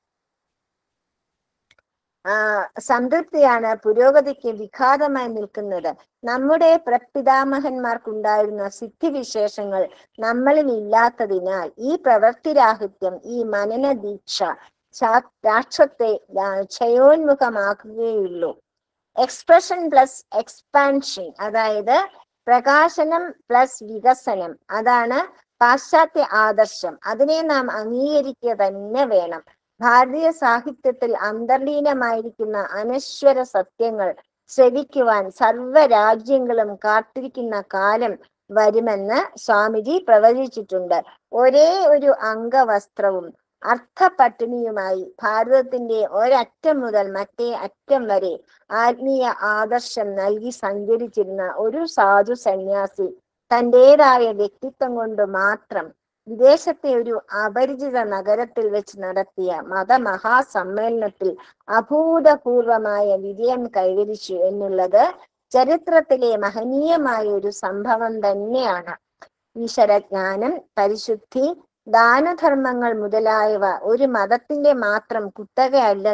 ആ സംതൃപ്തിയാണ് പുരോഗതിക്ക് വിഘാതമായി നിൽക്കുന്നത് നമ്മുടെ പ്രപിതാമഹന്മാർക്കുണ്ടായിരുന്ന സിദ്ധിവിശേഷങ്ങൾ നമ്മളിൽ ഇല്ലാത്തതിനാൽ ഈ പ്രവൃത്തിരാഹിത്യം ഈ മനന ദീക്ഷ രാഷ്ട്രത്തെ ക്ഷയോന്മുഖമാക്കുകയുള്ളൂ എക്സ്പ്രഷൻ പ്ലസ് എക്സ്പാൻഷൻ അതായത് പ്രകാശനം പ്ലസ് വികസനം അതാണ് പാശ്ചാത്യ ആദർശം അതിനെ നാം അംഗീകരിക്കുക തന്നെ വേണം ഭാരതീയ സാഹിത്യത്തിൽ അന്തർലീനമായിരിക്കുന്ന അനശ്വര സത്യങ്ങൾ ശ്രവിക്കുവാൻ സർവ്വരാജ്യങ്ങളും കാത്തിരിക്കുന്ന കാലം വരുമെന്ന് സ്വാമിജി പ്രവചിച്ചിട്ടുണ്ട് ഒരേ ഒരു അംഗവസ്ത്രവും അർത്ഥപട്ടിണിയുമായി ഭാരതത്തിന്റെ ഒരറ്റം മുതൽ മറ്റേ അറ്റം വരെ ആത്മീയ ആദർശം നൽകി സഞ്ചരിച്ചിരുന്ന ഒരു സാധു സന്യാസി തന്റേതായ വ്യക്തിത്വം കൊണ്ട് മാത്രം വിദേശത്തെ ഒരു അപരിചിത നഗരത്തിൽ വെച്ച് നടത്തിയ മതമഹാസമ്മേളനത്തിൽ അഭൂതപൂർവമായ വിജയം കൈവരിച്ചു എന്നുള്ളത് ചരിത്രത്തിലെ മഹനീയമായ ഒരു സംഭവം തന്നെയാണ് ഈശ്വരജ്ഞാനം പരിശുദ്ധി ദാനധർമ്മങ്ങൾ മുതലായവ ഒരു മതത്തിന്റെ മാത്രം കുത്തകയല്ലെന്നും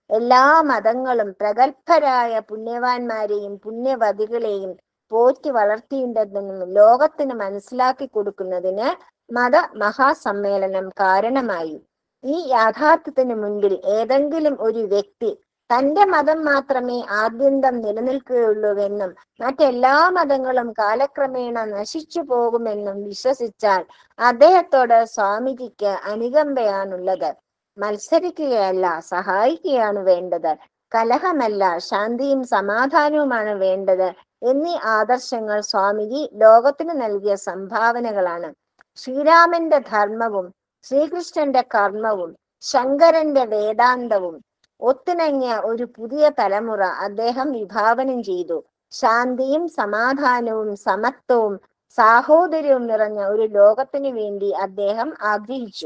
എല്ലാ മതങ്ങളും പ്രഗത്ഭരായ പുണ്യവാന്മാരെയും പുണ്യവതികളെയും പോറ്റി വളർത്തിയിട്ടുണ്ടെന്നും ലോകത്തിന് മനസ്സിലാക്കി കൊടുക്കുന്നതിന് മത മഹാസമ്മേളനം കാരണമായി ഈ യാഥാർത്ഥ്യത്തിന് മുൻപിൽ ഏതെങ്കിലും ഒരു വ്യക്തി തന്റെ മതം മാത്രമേ ആദ്യന്തം നിലനിൽക്കുകയുള്ളൂവെന്നും മറ്റെല്ലാ മതങ്ങളും കാലക്രമേണ നശിച്ചു പോകുമെന്നും വിശ്വസിച്ചാൽ അദ്ദേഹത്തോട് സ്വാമിജിക്ക് അനുകമ്പയാണുള്ളത് മത്സരിക്കുകയല്ല സഹായിക്കുകയാണ് വേണ്ടത് കലഹമല്ല ശാന്തിയും സമാധാനവുമാണ് വേണ്ടത് എന്നീ ആദർശങ്ങൾ സ്വാമിജി ലോകത്തിന് നൽകിയ സംഭാവനകളാണ് ശ്രീരാമന്റെ ധർമ്മവും ശ്രീകൃഷ്ണന്റെ കർമ്മവും ശങ്കരന്റെ വേദാന്തവും ഒത്തിണങ്ങിയ ഒരു പുതിയ തലമുറ അദ്ദേഹം വിഭാവനം ചെയ്തു ശാന്തിയും സമാധാനവും സമത്വവും സാഹോദര്യവും നിറഞ്ഞ ഒരു ലോകത്തിനു വേണ്ടി അദ്ദേഹം ആഗ്രഹിച്ചു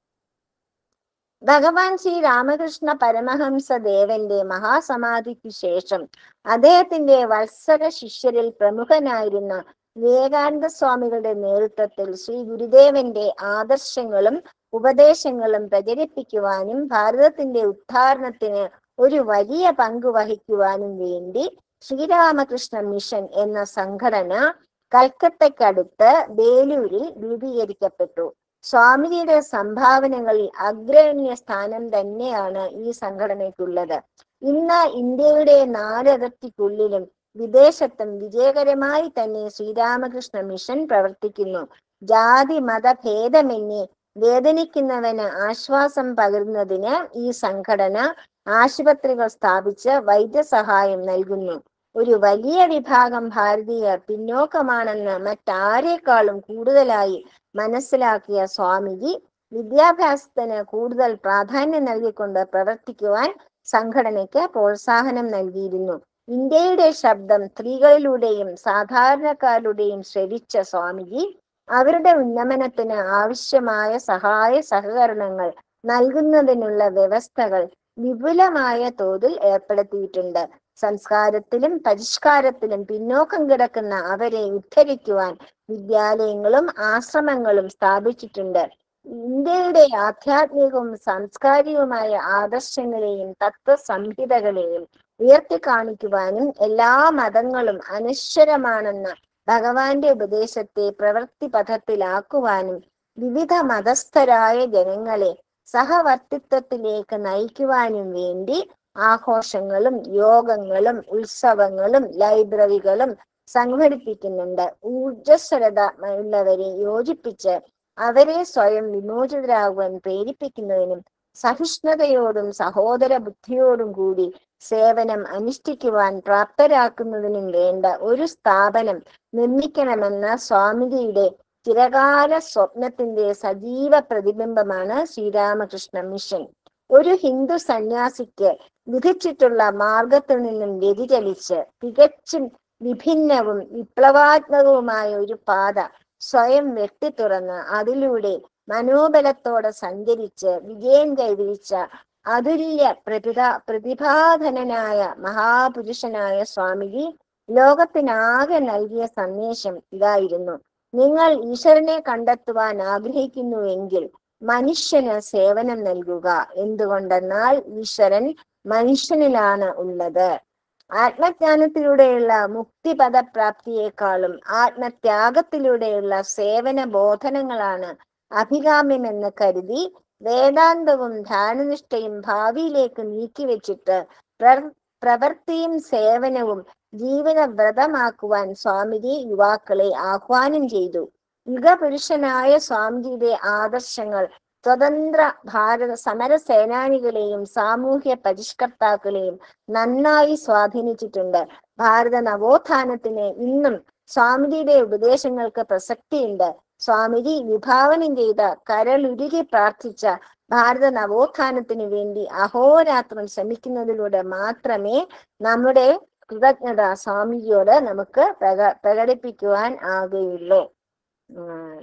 ഭഗവാൻ ശ്രീ രാമകൃഷ്ണ പരമഹംസ ദേവന്റെ മഹാസമാധിക്ക് ശേഷം അദ്ദേഹത്തിന്റെ വത്സര ശിഷ്യരിൽ പ്രമുഖനായിരുന്ന വിവേകാനന്ദ സ്വാമികളുടെ നേതൃത്വത്തിൽ ശ്രീ ഗുരുദേവന്റെ ആദർശങ്ങളും ഉപദേശങ്ങളും പ്രചരിപ്പിക്കുവാനും ഭാരതത്തിന്റെ ഉദ്ധാരണത്തിന് ഒരു വലിയ പങ്ക് വഹിക്കുവാനും വേണ്ടി ശ്രീരാമകൃഷ്ണ മിഷൻ എന്ന സംഘടന കൽക്കത്തയ്ക്കടുത്ത് ബേലൂരിൽ രൂപീകരിക്കപ്പെട്ടു സ്വാമിജിയുടെ സംഭാവനകളിൽ അഗ്രഗണ്യ സ്ഥാനം തന്നെയാണ് ഈ സംഘടനയ്ക്കുള്ളത് ഇന്ന് ഇന്ത്യയുടെ നാലതിർത്തിക്കുള്ളിലും വിദേശത്തും വിജയകരമായി തന്നെ ശ്രീരാമകൃഷ്ണ മിഷൻ പ്രവർത്തിക്കുന്നു ജാതി മത ഭേദമെന്നേ വേദനിക്കുന്നവന് ആശ്വാസം പകരുന്നതിന് ഈ സംഘടന ആശുപത്രികൾ സ്ഥാപിച്ച് വൈദ്യസഹായം നൽകുന്നു ഒരു വലിയ വിഭാഗം ഭാരതീയർ പിന്നോക്കമാണെന്ന് മറ്റാരേക്കാളും കൂടുതലായി മനസ്സിലാക്കിയ സ്വാമിജി വിദ്യാഭ്യാസത്തിന് കൂടുതൽ പ്രാധാന്യം നൽകിക്കൊണ്ട് പ്രവർത്തിക്കുവാൻ സംഘടനയ്ക്ക് പ്രോത്സാഹനം നൽകിയിരുന്നു ഇന്ത്യയുടെ ശബ്ദം സ്ത്രീകളിലൂടെയും സാധാരണക്കാരുടെയും ശ്രവിച്ച സ്വാമിജി അവരുടെ ഉന്നമനത്തിന് ആവശ്യമായ സഹായ സഹകരണങ്ങൾ നൽകുന്നതിനുള്ള വ്യവസ്ഥകൾ വിപുലമായ തോതിൽ ഏർപ്പെടുത്തിയിട്ടുണ്ട് സംസ്കാരത്തിലും പരിഷ്കാരത്തിലും പിന്നോക്കം കിടക്കുന്ന അവരെ ഉദ്ധരിക്കുവാൻ വിദ്യാലയങ്ങളും ആശ്രമങ്ങളും സ്ഥാപിച്ചിട്ടുണ്ട് ഇന്ത്യയുടെ ആധ്യാത്മികവും സാംസ്കാരികവുമായ ആദർശങ്ങളെയും തത്വസംഹിതകളെയും ഉയർത്തി കാണിക്കുവാനും എല്ലാ മതങ്ങളും അനശ്വരമാണെന്ന ഭഗവാന്റെ ഉപദേശത്തെ പ്രവൃത്തി പഥത്തിലാക്കുവാനും വിവിധ മതസ്ഥരായ ജനങ്ങളെ സഹവർത്തിത്വത്തിലേക്ക് നയിക്കുവാനും വേണ്ടി ആഘോഷങ്ങളും യോഗങ്ങളും ഉത്സവങ്ങളും ലൈബ്രറികളും സംഘടിപ്പിക്കുന്നുണ്ട് ഊർജസ്വലത ഉള്ളവരെ യോജിപ്പിച്ച് അവരെ സ്വയം വിമോചിതരാകുവാൻ പ്രേരിപ്പിക്കുന്നതിനും സഹിഷ്ണുതയോടും സഹോദര ബുദ്ധിയോടും കൂടി സേവനം അനുഷ്ഠിക്കുവാൻ പ്രാപ്തരാക്കുന്നതിനും വേണ്ട ഒരു സ്ഥാപനം നിർമ്മിക്കണമെന്ന സ്വാമിജിയുടെ ചിരകാല സ്വപ്നത്തിന്റെ സജീവ പ്രതിബിംബമാണ് ശ്രീരാമകൃഷ്ണ മിഷൻ ഒരു ഹിന്ദു സന്യാസിക്ക് വിധിച്ചിട്ടുള്ള മാർഗത്തിൽ നിന്നും വ്യതിചലിച്ച് തികച്ചും വിഭിന്നവും വിപ്ലവാത്മകവുമായ ഒരു പാത സ്വയം വെട്ടിത്തുറന്ന് അതിലൂടെ മനോബലത്തോടെ സഞ്ചരിച്ച് വിജയം കൈവരിച്ച അതുല്യ പ്രതിഭ പ്രതിഭാധനനായ മഹാപുരുഷനായ സ്വാമിജി ലോകത്തിനാകെ നൽകിയ സന്ദേശം ഇതായിരുന്നു നിങ്ങൾ ഈശ്വരനെ കണ്ടെത്തുവാൻ ആഗ്രഹിക്കുന്നുവെങ്കിൽ മനുഷ്യന് സേവനം നൽകുക എന്തുകൊണ്ടെന്നാൽ ഈശ്വരൻ മനുഷ്യനിലാണ് ഉള്ളത് ആത്മജ്ഞാനത്തിലൂടെയുള്ള മുക്തിപദ പ്രാപ്തിയേക്കാളും ആത്മത്യാഗത്തിലൂടെയുള്ള സേവന ബോധനങ്ങളാണ് അഭികാമ്യമെന്ന് കരുതി വേദാന്തവും ധ്യാനനിഷ്ഠയും ഭാവിയിലേക്ക് നീക്കിവെച്ചിട്ട് പ്ര- പ്രവൃത്തിയും സേവനവും ജീവിത വ്രതമാക്കുവാൻ സ്വാമിജി യുവാക്കളെ ആഹ്വാനം ചെയ്തു യുഗപുരുഷനായ സ്വാമിജിയുടെ ആദർശങ്ങൾ സ്വതന്ത്ര ഭാരത സമര സേനാനികളെയും സാമൂഹ്യ പരിഷ്കർത്താക്കളെയും നന്നായി സ്വാധീനിച്ചിട്ടുണ്ട് ഭാരത നവോത്ഥാനത്തിന് ഇന്നും സ്വാമിജിയുടെ ഉപദേശങ്ങൾക്ക് പ്രസക്തിയുണ്ട് സ്വാമിജി വിഭാവനം ചെയ്ത കരളുരുകി പ്രാർത്ഥിച്ച ഭാരത നവോത്ഥാനത്തിന് വേണ്ടി അഹോരാത്രം ശ്രമിക്കുന്നതിലൂടെ മാത്രമേ നമ്മുടെ കൃതജ്ഞത സ്വാമിജിയോട് നമുക്ക് പ്രക പ്രകടിപ്പിക്കുവാൻ ആകുകയുള്ളൂ ഉം.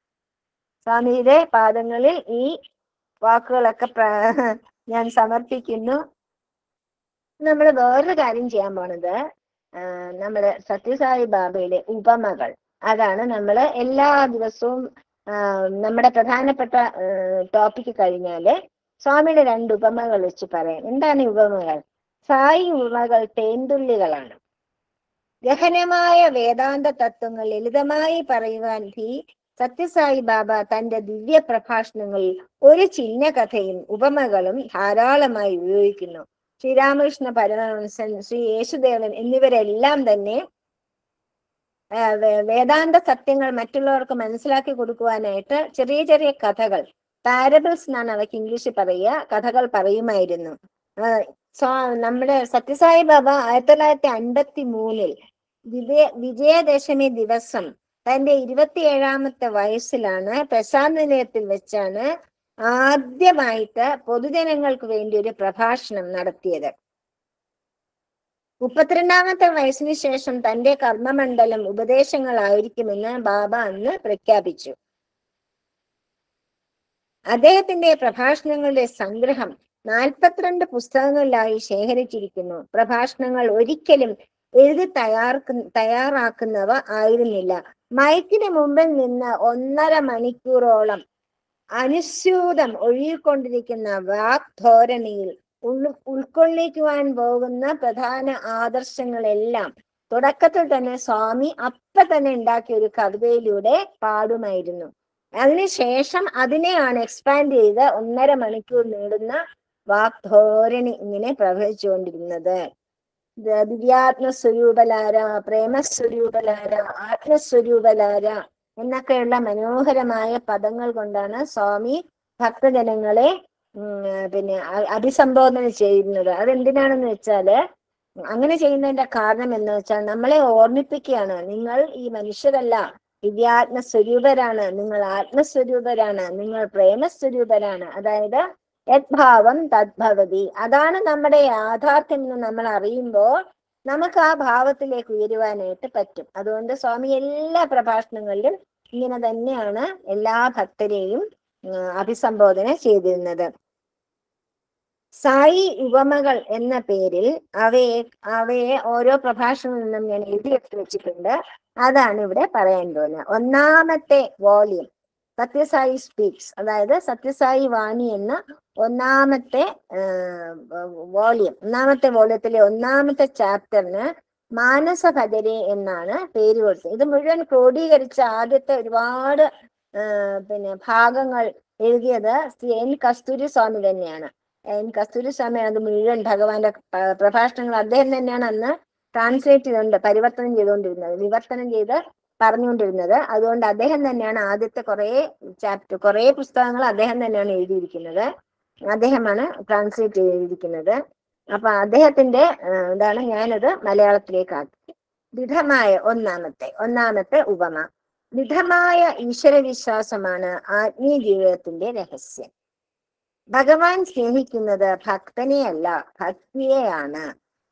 സ്വാമിയുടെ പാദങ്ങളിൽ ഈ വാക്കുകളൊക്കെ പ്ര- ഞാൻ സമർപ്പിക്കുന്നു നമ്മൾ വേറൊരു കാര്യം ചെയ്യാൻ പോണത് ആ, നമ്മുടെ സത്യസായി ബാബയുടെ ഉപമകൾ അതാണ് നമ്മൾ എല്ലാ ദിവസവും ആ, നമ്മുടെ പ്രധാനപ്പെട്ട ടോപ്പിക് കഴിഞ്ഞാല് സ്വാമിയുടെ രണ്ട് ഉപമകൾ വെച്ച് പറയാം എന്താണ് ഈ ഉപമകൾ സായി ഉപമകൾ തേന്തുള്ളികളാണ് ഗഹനമായ വേദാന്ത തത്വങ്ങൾ ലളിതമായി പറയുവാൻ ഭീ സത്യസായി ബാബ തന്റെ ദിവ്യ പ്രഭാഷണങ്ങളിൽ ഒരു ചിഹ്ന കഥയും ഉപമകളും ധാരാളമായി ഉപയോഗിക്കുന്നു ശ്രീരാമകൃഷ്ണ പരമഹംസൻ ശ്രീ യേശുദേവൻ എന്നിവരെല്ലാം തന്നെ ആ, വേ- വേദാന്ത സത്യങ്ങൾ മറ്റുള്ളവർക്ക് മനസ്സിലാക്കി കൊടുക്കുവാനായിട്ട് ചെറിയ ചെറിയ കഥകൾ പാരബിൾസ് എന്നാണ് അവയ്ക്ക് ഇംഗ്ലീഷിൽ പറയുക കഥകൾ പറയുമായിരുന്നു ആ, സ്വാ- നമ്മുടെ സത്യസായി ബാബ ആയിരത്തി തൊള്ളായിരത്തി അൻപത്തി മൂന്നിൽ വിജയ വിജയദശമി ദിവസം തന്റെ ഇരുപത്തിയേഴാമത്തെ വയസ്സിലാണ് പ്രശാന്ത് നിലയത്തിൽ വെച്ചാണ് ആദ്യമായിട്ട് പൊതുജനങ്ങൾക്ക് വേണ്ടി ഒരു പ്രഭാഷണം നടത്തിയത് മുപ്പത്തിരണ്ടാമത്തെ വയസ്സിന് ശേഷം തന്റെ കർമ്മമണ്ഡലം ഉപദേശങ്ങളായിരിക്കുമെന്ന് ബാബ അന്ന് പ്രഖ്യാപിച്ചു അദ്ദേഹത്തിന്റെ പ്രഭാഷണങ്ങളുടെ സംഗ്രഹം നാൽപ്പത്തിരണ്ട് പുസ്തകങ്ങളിലായി ശേഖരിച്ചിരിക്കുന്നു പ്രഭാഷണങ്ങൾ ഒരിക്കലും എഴുതി തയ്യാർക്ക് തയ്യാറാക്കുന്നവ ആയിരുന്നില്ല മൈക്കിന് മുമ്പിൽ നിന്ന് ഒന്നര മണിക്കൂറോളം അനുസ്യൂതം ഒഴുകിക്കൊണ്ടിരിക്കുന്ന വാഗ്ധോരണിയിൽ ഉൾ ഉൾക്കൊള്ളിക്കുവാൻ പോകുന്ന പ്രധാന ആദർശങ്ങളെല്ലാം തുടക്കത്തിൽ തന്നെ സ്വാമി അപ്പ തന്നെ ഉണ്ടാക്കിയ ഒരു കവിതയിലൂടെ പാടുമായിരുന്നു അതിനുശേഷം അതിനെയാണ് എക്സ്പാൻഡ് ചെയ്ത് ഒന്നര മണിക്കൂർ നീളുന്ന വാഗ്ധോരണി ഇങ്ങനെ പ്രവഹിച്ചുകൊണ്ടിരുന്നത് ദ- ദിവ്യാത്മസ്വരൂപലാര പ്രേമസ്വരൂപലാര ആത്മസ്വരൂപലാര എന്നൊക്കെയുള്ള മനോഹരമായ പദങ്ങൾ കൊണ്ടാണ് സ്വാമി ഭക്തജനങ്ങളെ ഉം, പിന്നെ അ- അഭിസംബോധന ചെയ്യുന്നത് അതെന്തിനാണെന്ന് വെച്ചാല് അങ്ങനെ ചെയ്യുന്നതിന്റെ കാരണം എന്ന് വെച്ചാൽ നമ്മളെ ഓർമ്മിപ്പിക്കുകയാണ് നിങ്ങൾ ഈ മനുഷ്യരല്ല ദിവ്യാത്മ സ്വരൂപരാണ് നിങ്ങൾ ആത്മസ്വരൂപരാണ് നിങ്ങൾ പ്രേമസ്വരൂപരാണ് അതായത് യദ്ഭാവം തദ്ഭവതി അതാണ് നമ്മുടെ യാഥാർത്ഥ്യം എന്ന് നമ്മൾ അറിയുമ്പോൾ നമുക്ക് ആ ഭാവത്തിലേക്ക് ഉയരുവാനായിട്ട് പറ്റും അതുകൊണ്ട് സ്വാമി എല്ലാ പ്രഭാഷണങ്ങളിലും ഇങ്ങനെ തന്നെയാണ് എല്ലാ ഭക്തരെയും ഉം, അഭിസംബോധന ചെയ്തിരുന്നത് സായി ഉപമകൾ എന്ന പേരിൽ അവയെ അവയെ ഓരോ പ്രഭാഷണങ്ങളിൽ നിന്നും ഞാൻ എഴുതിയെടുത്ത് വെച്ചിട്ടുണ്ട് അതാണ് ഇവിടെ പറയാൻ പോകുന്നത് ഒന്നാമത്തെ വോളിയം സത്യസായി സ്പീക്സ് അതായത് സത്യസായി വാണി എന്ന ഒന്നാമത്തെ വോളിയം ഒന്നാമത്തെ വോളിയത്തിലെ ഒന്നാമത്തെ ചാപ്റ്ററിന് മാനസഭജരെ എന്നാണ് പേര് കൊടുത്തത് ഇത് മുഴുവൻ ക്രോഡീകരിച്ച ആദ്യത്തെ ഒരുപാട് ആ, പിന്നെ ഭാഗങ്ങൾ എഴുതിയത് ശ്രീ എൻ കസ്തൂരി സ്വാമി തന്നെയാണ് എൻ കസ്തൂരി സ്വാമിയാണ് അത് മുഴുവൻ ഭഗവാന്റെ പ- പ്രഭാഷണങ്ങൾ അദ്ദേഹം തന്നെയാണ് അന്ന് ട്രാൻസ്ലേറ്റ് ചെയ്തുകൊണ്ട് പരിവർത്തനം ചെയ്തുകൊണ്ടിരുന്നത് വിവർത്തനം ചെയ്ത് പറഞ്ഞുകൊണ്ടിരുന്നത് അതുകൊണ്ട് അദ്ദേഹം തന്നെയാണ് ആദ്യത്തെ കുറെ ചാപ്റ്റർ കുറെ പുസ്തകങ്ങൾ അദ്ദേഹം തന്നെയാണ് എഴുതിയിരിക്കുന്നത് അദ്ദേഹമാണ് ട്രാൻസ്ലേറ്റ് ചെയ്തിരിക്കുന്നത് അപ്പൊ അദ്ദേഹത്തിന്റെ ആ, ഇതാണ് ഞാനത് മലയാളത്തിലേക്ക് ആക്കി ദൃഢമായ ഒന്നാമത്തെ ഒന്നാമത്തെ ഉപമ ദൃഢമായ ഈശ്വരവിശ്വാസമാണ് ആത്മീയ ജീവിതത്തിന്റെ രഹസ്യം ഭഗവാൻ സ്നേഹിക്കുന്നത് ഭക്തനെയല്ല ഭക്തിയെയാണ്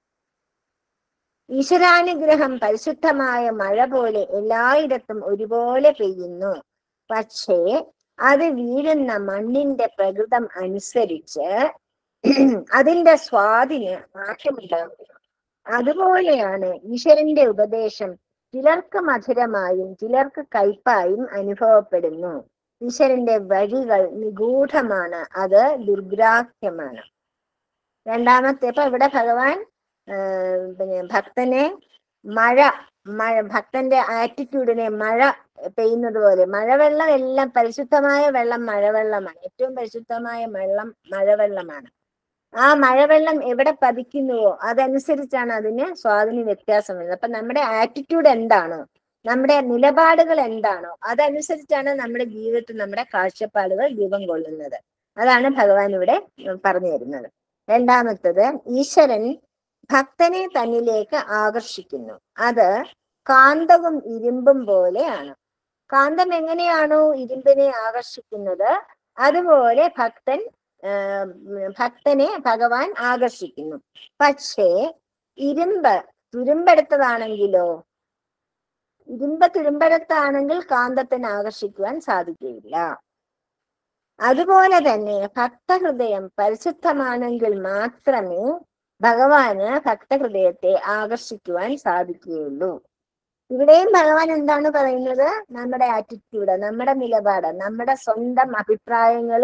ഈശ്വരാനുഗ്രഹം പരിശുദ്ധമായ മഴ പോലെ എല്ലായിടത്തും ഒരുപോലെ പെയ്യുന്നു പക്ഷേ അത് വീഴുന്ന മണ്ണിന്റെ പ്രകൃതം അനുസരിച്ച് അതിന്റെ സ്വാദിന് മാറ്റമുണ്ടാകും അതുപോലെയാണ് ഈശ്വരന്റെ ഉപദേശം ചിലർക്ക് മധുരമായും ചിലർക്ക് കയ്പായും അനുഭവപ്പെടുന്നു ഈശ്വരന്റെ വഴികൾ നിഗൂഢമാണ് അത് ദുർഗ്രാഹ്യമാണ് രണ്ടാമത്തെ ഇപ്പൊ ഇവിടെ ഭഗവാൻ ആ, പിന്നെ ഭക്തനെ മഴ മഴ ഭക്തന്റെ ആറ്റിറ്റ്യൂഡിനെ മഴ പെയ്യുന്നത് പോലെ മഴവെള്ളം എല്ലാം പരിശുദ്ധമായ വെള്ളം മഴവെള്ളമാണ് ഏറ്റവും പരിശുദ്ധമായ വെള്ളം മഴവെള്ളമാണ് ആ മഴവെള്ളം എവിടെ പതിക്കുന്നുവോ അതനുസരിച്ചാണ് അതിന് സ്വാധീന വ്യത്യാസം വരുന്നത് അപ്പൊ നമ്മുടെ ആറ്റിറ്റ്യൂഡ് എന്താണോ നമ്മുടെ നിലപാടുകൾ എന്താണോ അതനുസരിച്ചാണ് നമ്മുടെ ജീവിതത്തിൽ നമ്മുടെ കാഴ്ചപ്പാടുകൾ രൂപം കൊള്ളുന്നത് അതാണ് ഭഗവാൻ ഇവിടെ പറഞ്ഞു തരുന്നത് രണ്ടാമത്തത് ഈശ്വരൻ ഭക്തനെ തന്നിലേക്ക് ആകർഷിക്കുന്നു അത് കാന്തവും ഇരുമ്പും പോലെയാണ് കാന്തം എങ്ങനെയാണോ ഇരുമ്പിനെ ആകർഷിക്കുന്നത് അതുപോലെ ഭക്തൻ ആ, ഭക്തനെ ഭഗവാൻ ആകർഷിക്കുന്നു പക്ഷേ ഇരുമ്പ് തുരുമ്പെടുത്തതാണെങ്കിലോ ഇരുമ്പ് തുരുമ്പെടുത്താണെങ്കിൽ കാന്തത്തിന് ആകർഷിക്കുവാൻ സാധിക്കുകയില്ല അതുപോലെ തന്നെ ഭക്തഹൃദയം പരിശുദ്ധമാണെങ്കിൽ മാത്രമേ ഭഗവാന് ഭക്തഹൃദയത്തെ ആകർഷിക്കുവാൻ സാധിക്കുകയുള്ളൂ ഇവിടെയും ഭഗവാൻ എന്താണ് പറയുന്നത് നമ്മുടെ ആറ്റിറ്റ്യൂഡ് നമ്മുടെ നിലപാട് നമ്മുടെ സ്വന്തം അഭിപ്രായങ്ങളും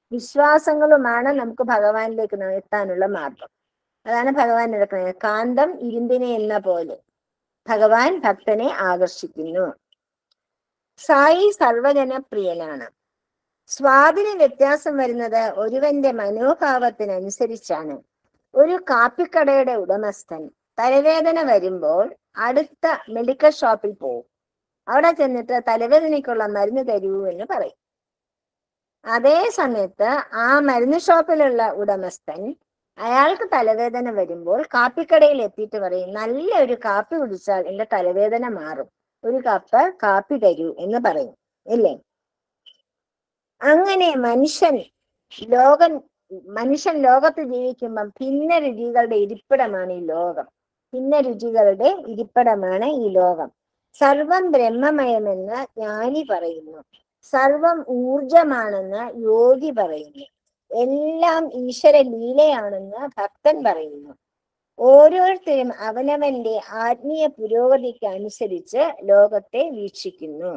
വിശ്വാസങ്ങളുമാണ് നമുക്ക് ഭഗവാനിലേക്ക് ന- എത്താനുള്ള മാർഗം അതാണ് ഭഗവാൻ എടുക്കുന്നത് കാന്തം ഇരുമ്പിനെ എന്ന പോലെ ഭഗവാൻ ഭക്തനെ ആകർഷിക്കുന്നു സായി സർവജനപ്രിയനാണ് സ്വാദിന് വ്യത്യാസം വരുന്നത് ഒരുവന്റെ മനോഭാവത്തിനനുസരിച്ചാണ് ഒരു കാപ്പിക്കടയുടെ ഉടമസ്ഥൻ തലവേദന വരുമ്പോൾ അടുത്ത മെഡിക്കൽ ഷോപ്പിൽ പോകും അവിടെ ചെന്നിട്ട് തലവേദനയ്ക്കുള്ള മരുന്ന് തരൂ എന്ന് പറയും അതേ സമയത്ത് ആ മരുന്ന് ഷോപ്പിലുള്ള ഉടമസ്ഥൻ അയാൾക്ക് തലവേദന വരുമ്പോൾ കാപ്പിക്കടയിൽ എത്തിയിട്ട് പറയും നല്ല ഒരു കാപ്പി കുടിച്ചാൽ എന്റെ തലവേദന മാറും ഒരു കപ്പ് കാപ്പി തരൂ എന്ന് പറയും ഇല്ലേ അങ്ങനെ മനുഷ്യൻ ലോകം മനുഷ്യൻ ലോകത്ത് ജീവിക്കുമ്പം ഭിന്ന രുചികളുടെ ഇരിപ്പിടമാണ് ഈ ലോകം ഭിന്ന രുചികളുടെ ഇരിപ്പിടമാണ് ഈ ലോകം സർവം ബ്രഹ്മമയമെന്ന് ജ്ഞാനി പറയുന്നു സർവം ഊർജമാണെന്ന് യോഗി പറയുന്നു എല്ലാം ഈശ്വര ലീലയാണെന്ന് ഭക്തൻ പറയുന്നു ഓരോരുത്തരും അവനവന്റെ ആത്മീയ പുരോഗതിക്ക് അനുസരിച്ച് ലോകത്തെ വീക്ഷിക്കുന്നു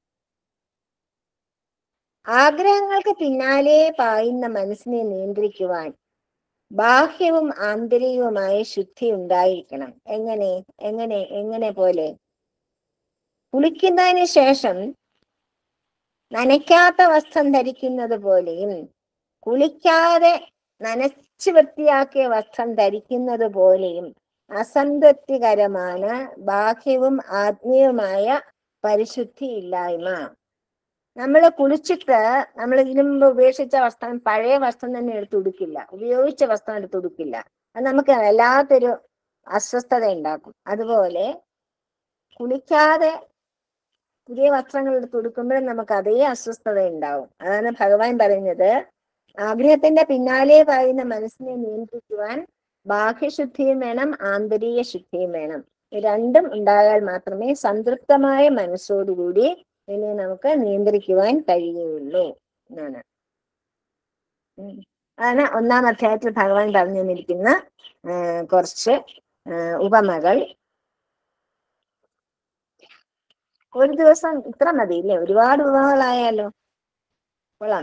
ആഗ്രഹങ്ങൾക്ക് പിന്നാലെ പായുന്ന മനസ്സിനെ നിയന്ത്രിക്കുവാൻ ബാഹ്യവും ആന്തരികവുമായ ശുദ്ധി ഉണ്ടായിരിക്കണം എങ്ങനെ എങ്ങനെ എങ്ങനെ പോലെ കുളിക്കുന്നതിന് ശേഷം നനയ്ക്കാത്ത വസ്ത്രം ധരിക്കുന്നത് പോലെയും കുളിക്കാതെ നനച്ചു വൃത്തിയാക്കിയ വസ്ത്രം ധരിക്കുന്നത് പോലെയും അസംതൃപ്തികരമാണ് ബാഹ്യവും ആത്മീയവുമായ പരിശുദ്ധി ഇല്ലായ്മ നമ്മൾ കുളിച്ചിട്ട് നമ്മൾ ഇതിനു മുമ്പ് ഉപേക്ഷിച്ച വസ്ത്രം പഴയ വസ്ത്രം തന്നെ എടുത്ത് ഉടുക്കില്ല ഉപയോഗിച്ച വസ്ത്രം എടുത്ത് ഉടുക്കില്ല അത് നമുക്ക് വല്ലാത്തൊരു അസ്വസ്ഥത ഉണ്ടാക്കും അതുപോലെ കുളിക്കാതെ പുതിയ വസ്ത്രങ്ങൾ എടുത്ത് ഉടുക്കുമ്പോഴും നമുക്ക് അതേ അസ്വസ്ഥത ഉണ്ടാവും അതാണ് ഭഗവാൻ പറയുന്നത് ആഗ്രഹത്തിന്റെ പിന്നാലെ പായുന്ന മനസ്സിനെ നിയന്ത്രിക്കുവാൻ ബാഹ്യശുദ്ധിയും വേണം ആന്തരിക ശുദ്ധിയും വേണം ഇത് രണ്ടും ഉണ്ടായാൽ മാത്രമേ സംതൃപ്തമായ മനസ്സോടുകൂടി ഇതിനെ നമുക്ക് നിയന്ത്രിക്കുവാൻ കഴിയുകയുള്ളൂ എന്നാണ് ഉം. അതാണ് ഒന്നാം അധ്യായത്തിൽ ഭഗവാൻ പറഞ്ഞു തന്നിരിക്കുന്ന ആ, കുറച്ച് ആ, ഉപമകൾ ഒരു ദിവസം ഇത്ര മതി ഇല്ലേ ഒരുപാട് ഉപമകളായാലോ കൊള്ളാം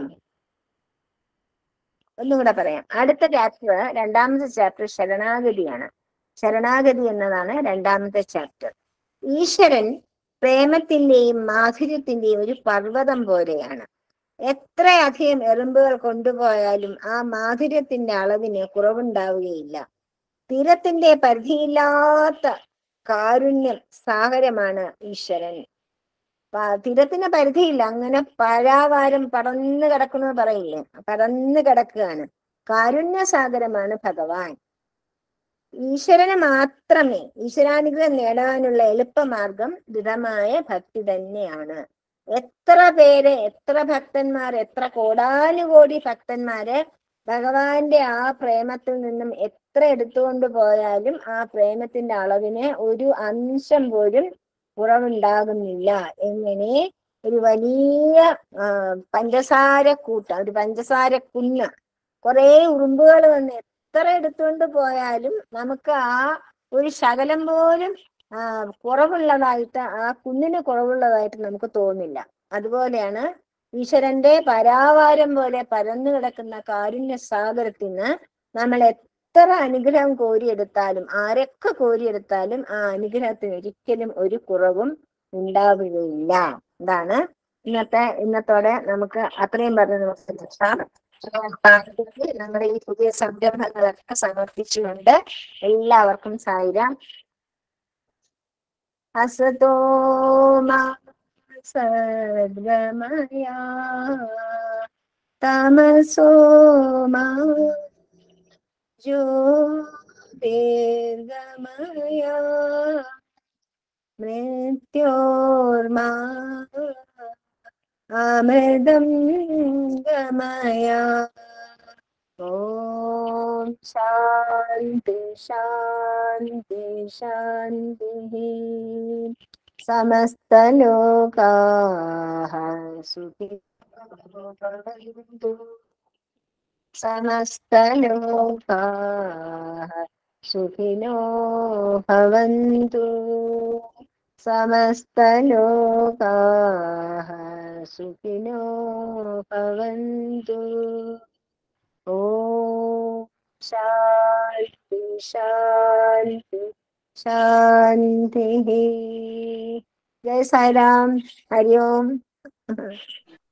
ഒന്നും കൂടെ പറയാം അടുത്ത ചാപ്റ്റർ രണ്ടാമത്തെ ചാപ്റ്റർ ശരണാഗതിയാണ് ശരണാഗതി എന്നതാണ് രണ്ടാമത്തെ ചാപ്റ്റർ ഈശ്വരൻ പ്രേമത്തിന്റെയും മാധുര്യത്തിന്റെയും ഒരു പർവ്വതം പോലെയാണ് എത്രയധികം എറുമ്പുകൾ കൊണ്ടുപോയാലും ആ മാധുര്യത്തിന്റെ അളവിന് കുറവുണ്ടാവുകയില്ല തീരത്തിന്റെ പരിധിയില്ലാത്ത കാരുണ്യം സാഗരമാണ് ഈശ്വരൻ പ- തീരത്തിന് പരിധിയില്ല അങ്ങനെ പരാവാരം പടന്നു കിടക്കുന്നു പറയില്ലേ പരന്നു കിടക്കുകയാണ് കാരുണ്യസാഗരമാണ് ഭഗവാൻ ഈശ്വരന് മാത്രമേ ഈശ്വരാനുഗ്രഹം നേടാനുള്ള എളുപ്പമാർഗം ദൃഢമായ ഭക്തി തന്നെയാണ് എത്ര പേര് എത്ര ഭക്തന്മാർ എത്ര കോടാനുകോടി ഭക്തന്മാര് ഭഗവാന്റെ ആ പ്രേമത്തിൽ നിന്നും എത്ര എടുത്തുകൊണ്ട് പോയാലും ആ പ്രേമത്തിന്റെ അളവിന് ഒരു അംശം പോലും കുറവുണ്ടാകുന്നില്ല എങ്ങനെ ഒരു വലിയ ആ, പഞ്ചസാര കൂട്ട ഒരു പഞ്ചസാര കുന്ന് കുറെ ഉറുമ്പുകൾ വന്ന് എത്ര എടുത്തുകൊണ്ട് പോയാലും നമുക്ക് ആ ഒരു ശകലം പോലും ആ, കുറവുള്ളതായിട്ട് ആ കുന്നിന് കുറവുള്ളതായിട്ട് നമുക്ക് തോന്നില്ല അതുപോലെയാണ് ഈശ്വരന്റെ പരാവാരം പോലെ പരന്നു കിടക്കുന്ന കാരുണ്യ സാഗരത്തിന് നമ്മൾ എത്ര അനുഗ്രഹം കോരിയെടുത്താലും ആരൊക്കെ കോരിയെടുത്താലും ആ അനുഗ്രഹത്തിന് ഒരിക്കലും ഒരു കുറവും ഉണ്ടാവുകയില്ല ഇതാണ് ഇന്നത്തെ ഇന്നത്തോടെ നമുക്ക് അത്രയും പറഞ്ഞ് നമുക്ക് നിർത്താം നമ്മുടെ ഈ പുതിയ സംരംഭങ്ങളൊക്കെ സമർപ്പിച്ചുകൊണ്ട് എല്ലാവർക്കും സായിരാം അസതോ മാ സദ്ഗമയ തമസോ മാ ജ്യോതിർഗമയ മൃത്യോർമാ അമൃതം ഗമയ ഓം ശാന്തി ശാന്തി ശാന്തി സമസ്തലോകാः സുഖി സമസ്തലോകാः സുഖിനോ ഭവन्तु സമസ്തലോകാः സുഖിനോ ഭവन्तु ശാന്തി ശാന്തി ശാന്തി ജയ സായിരാം ഹരി ഓം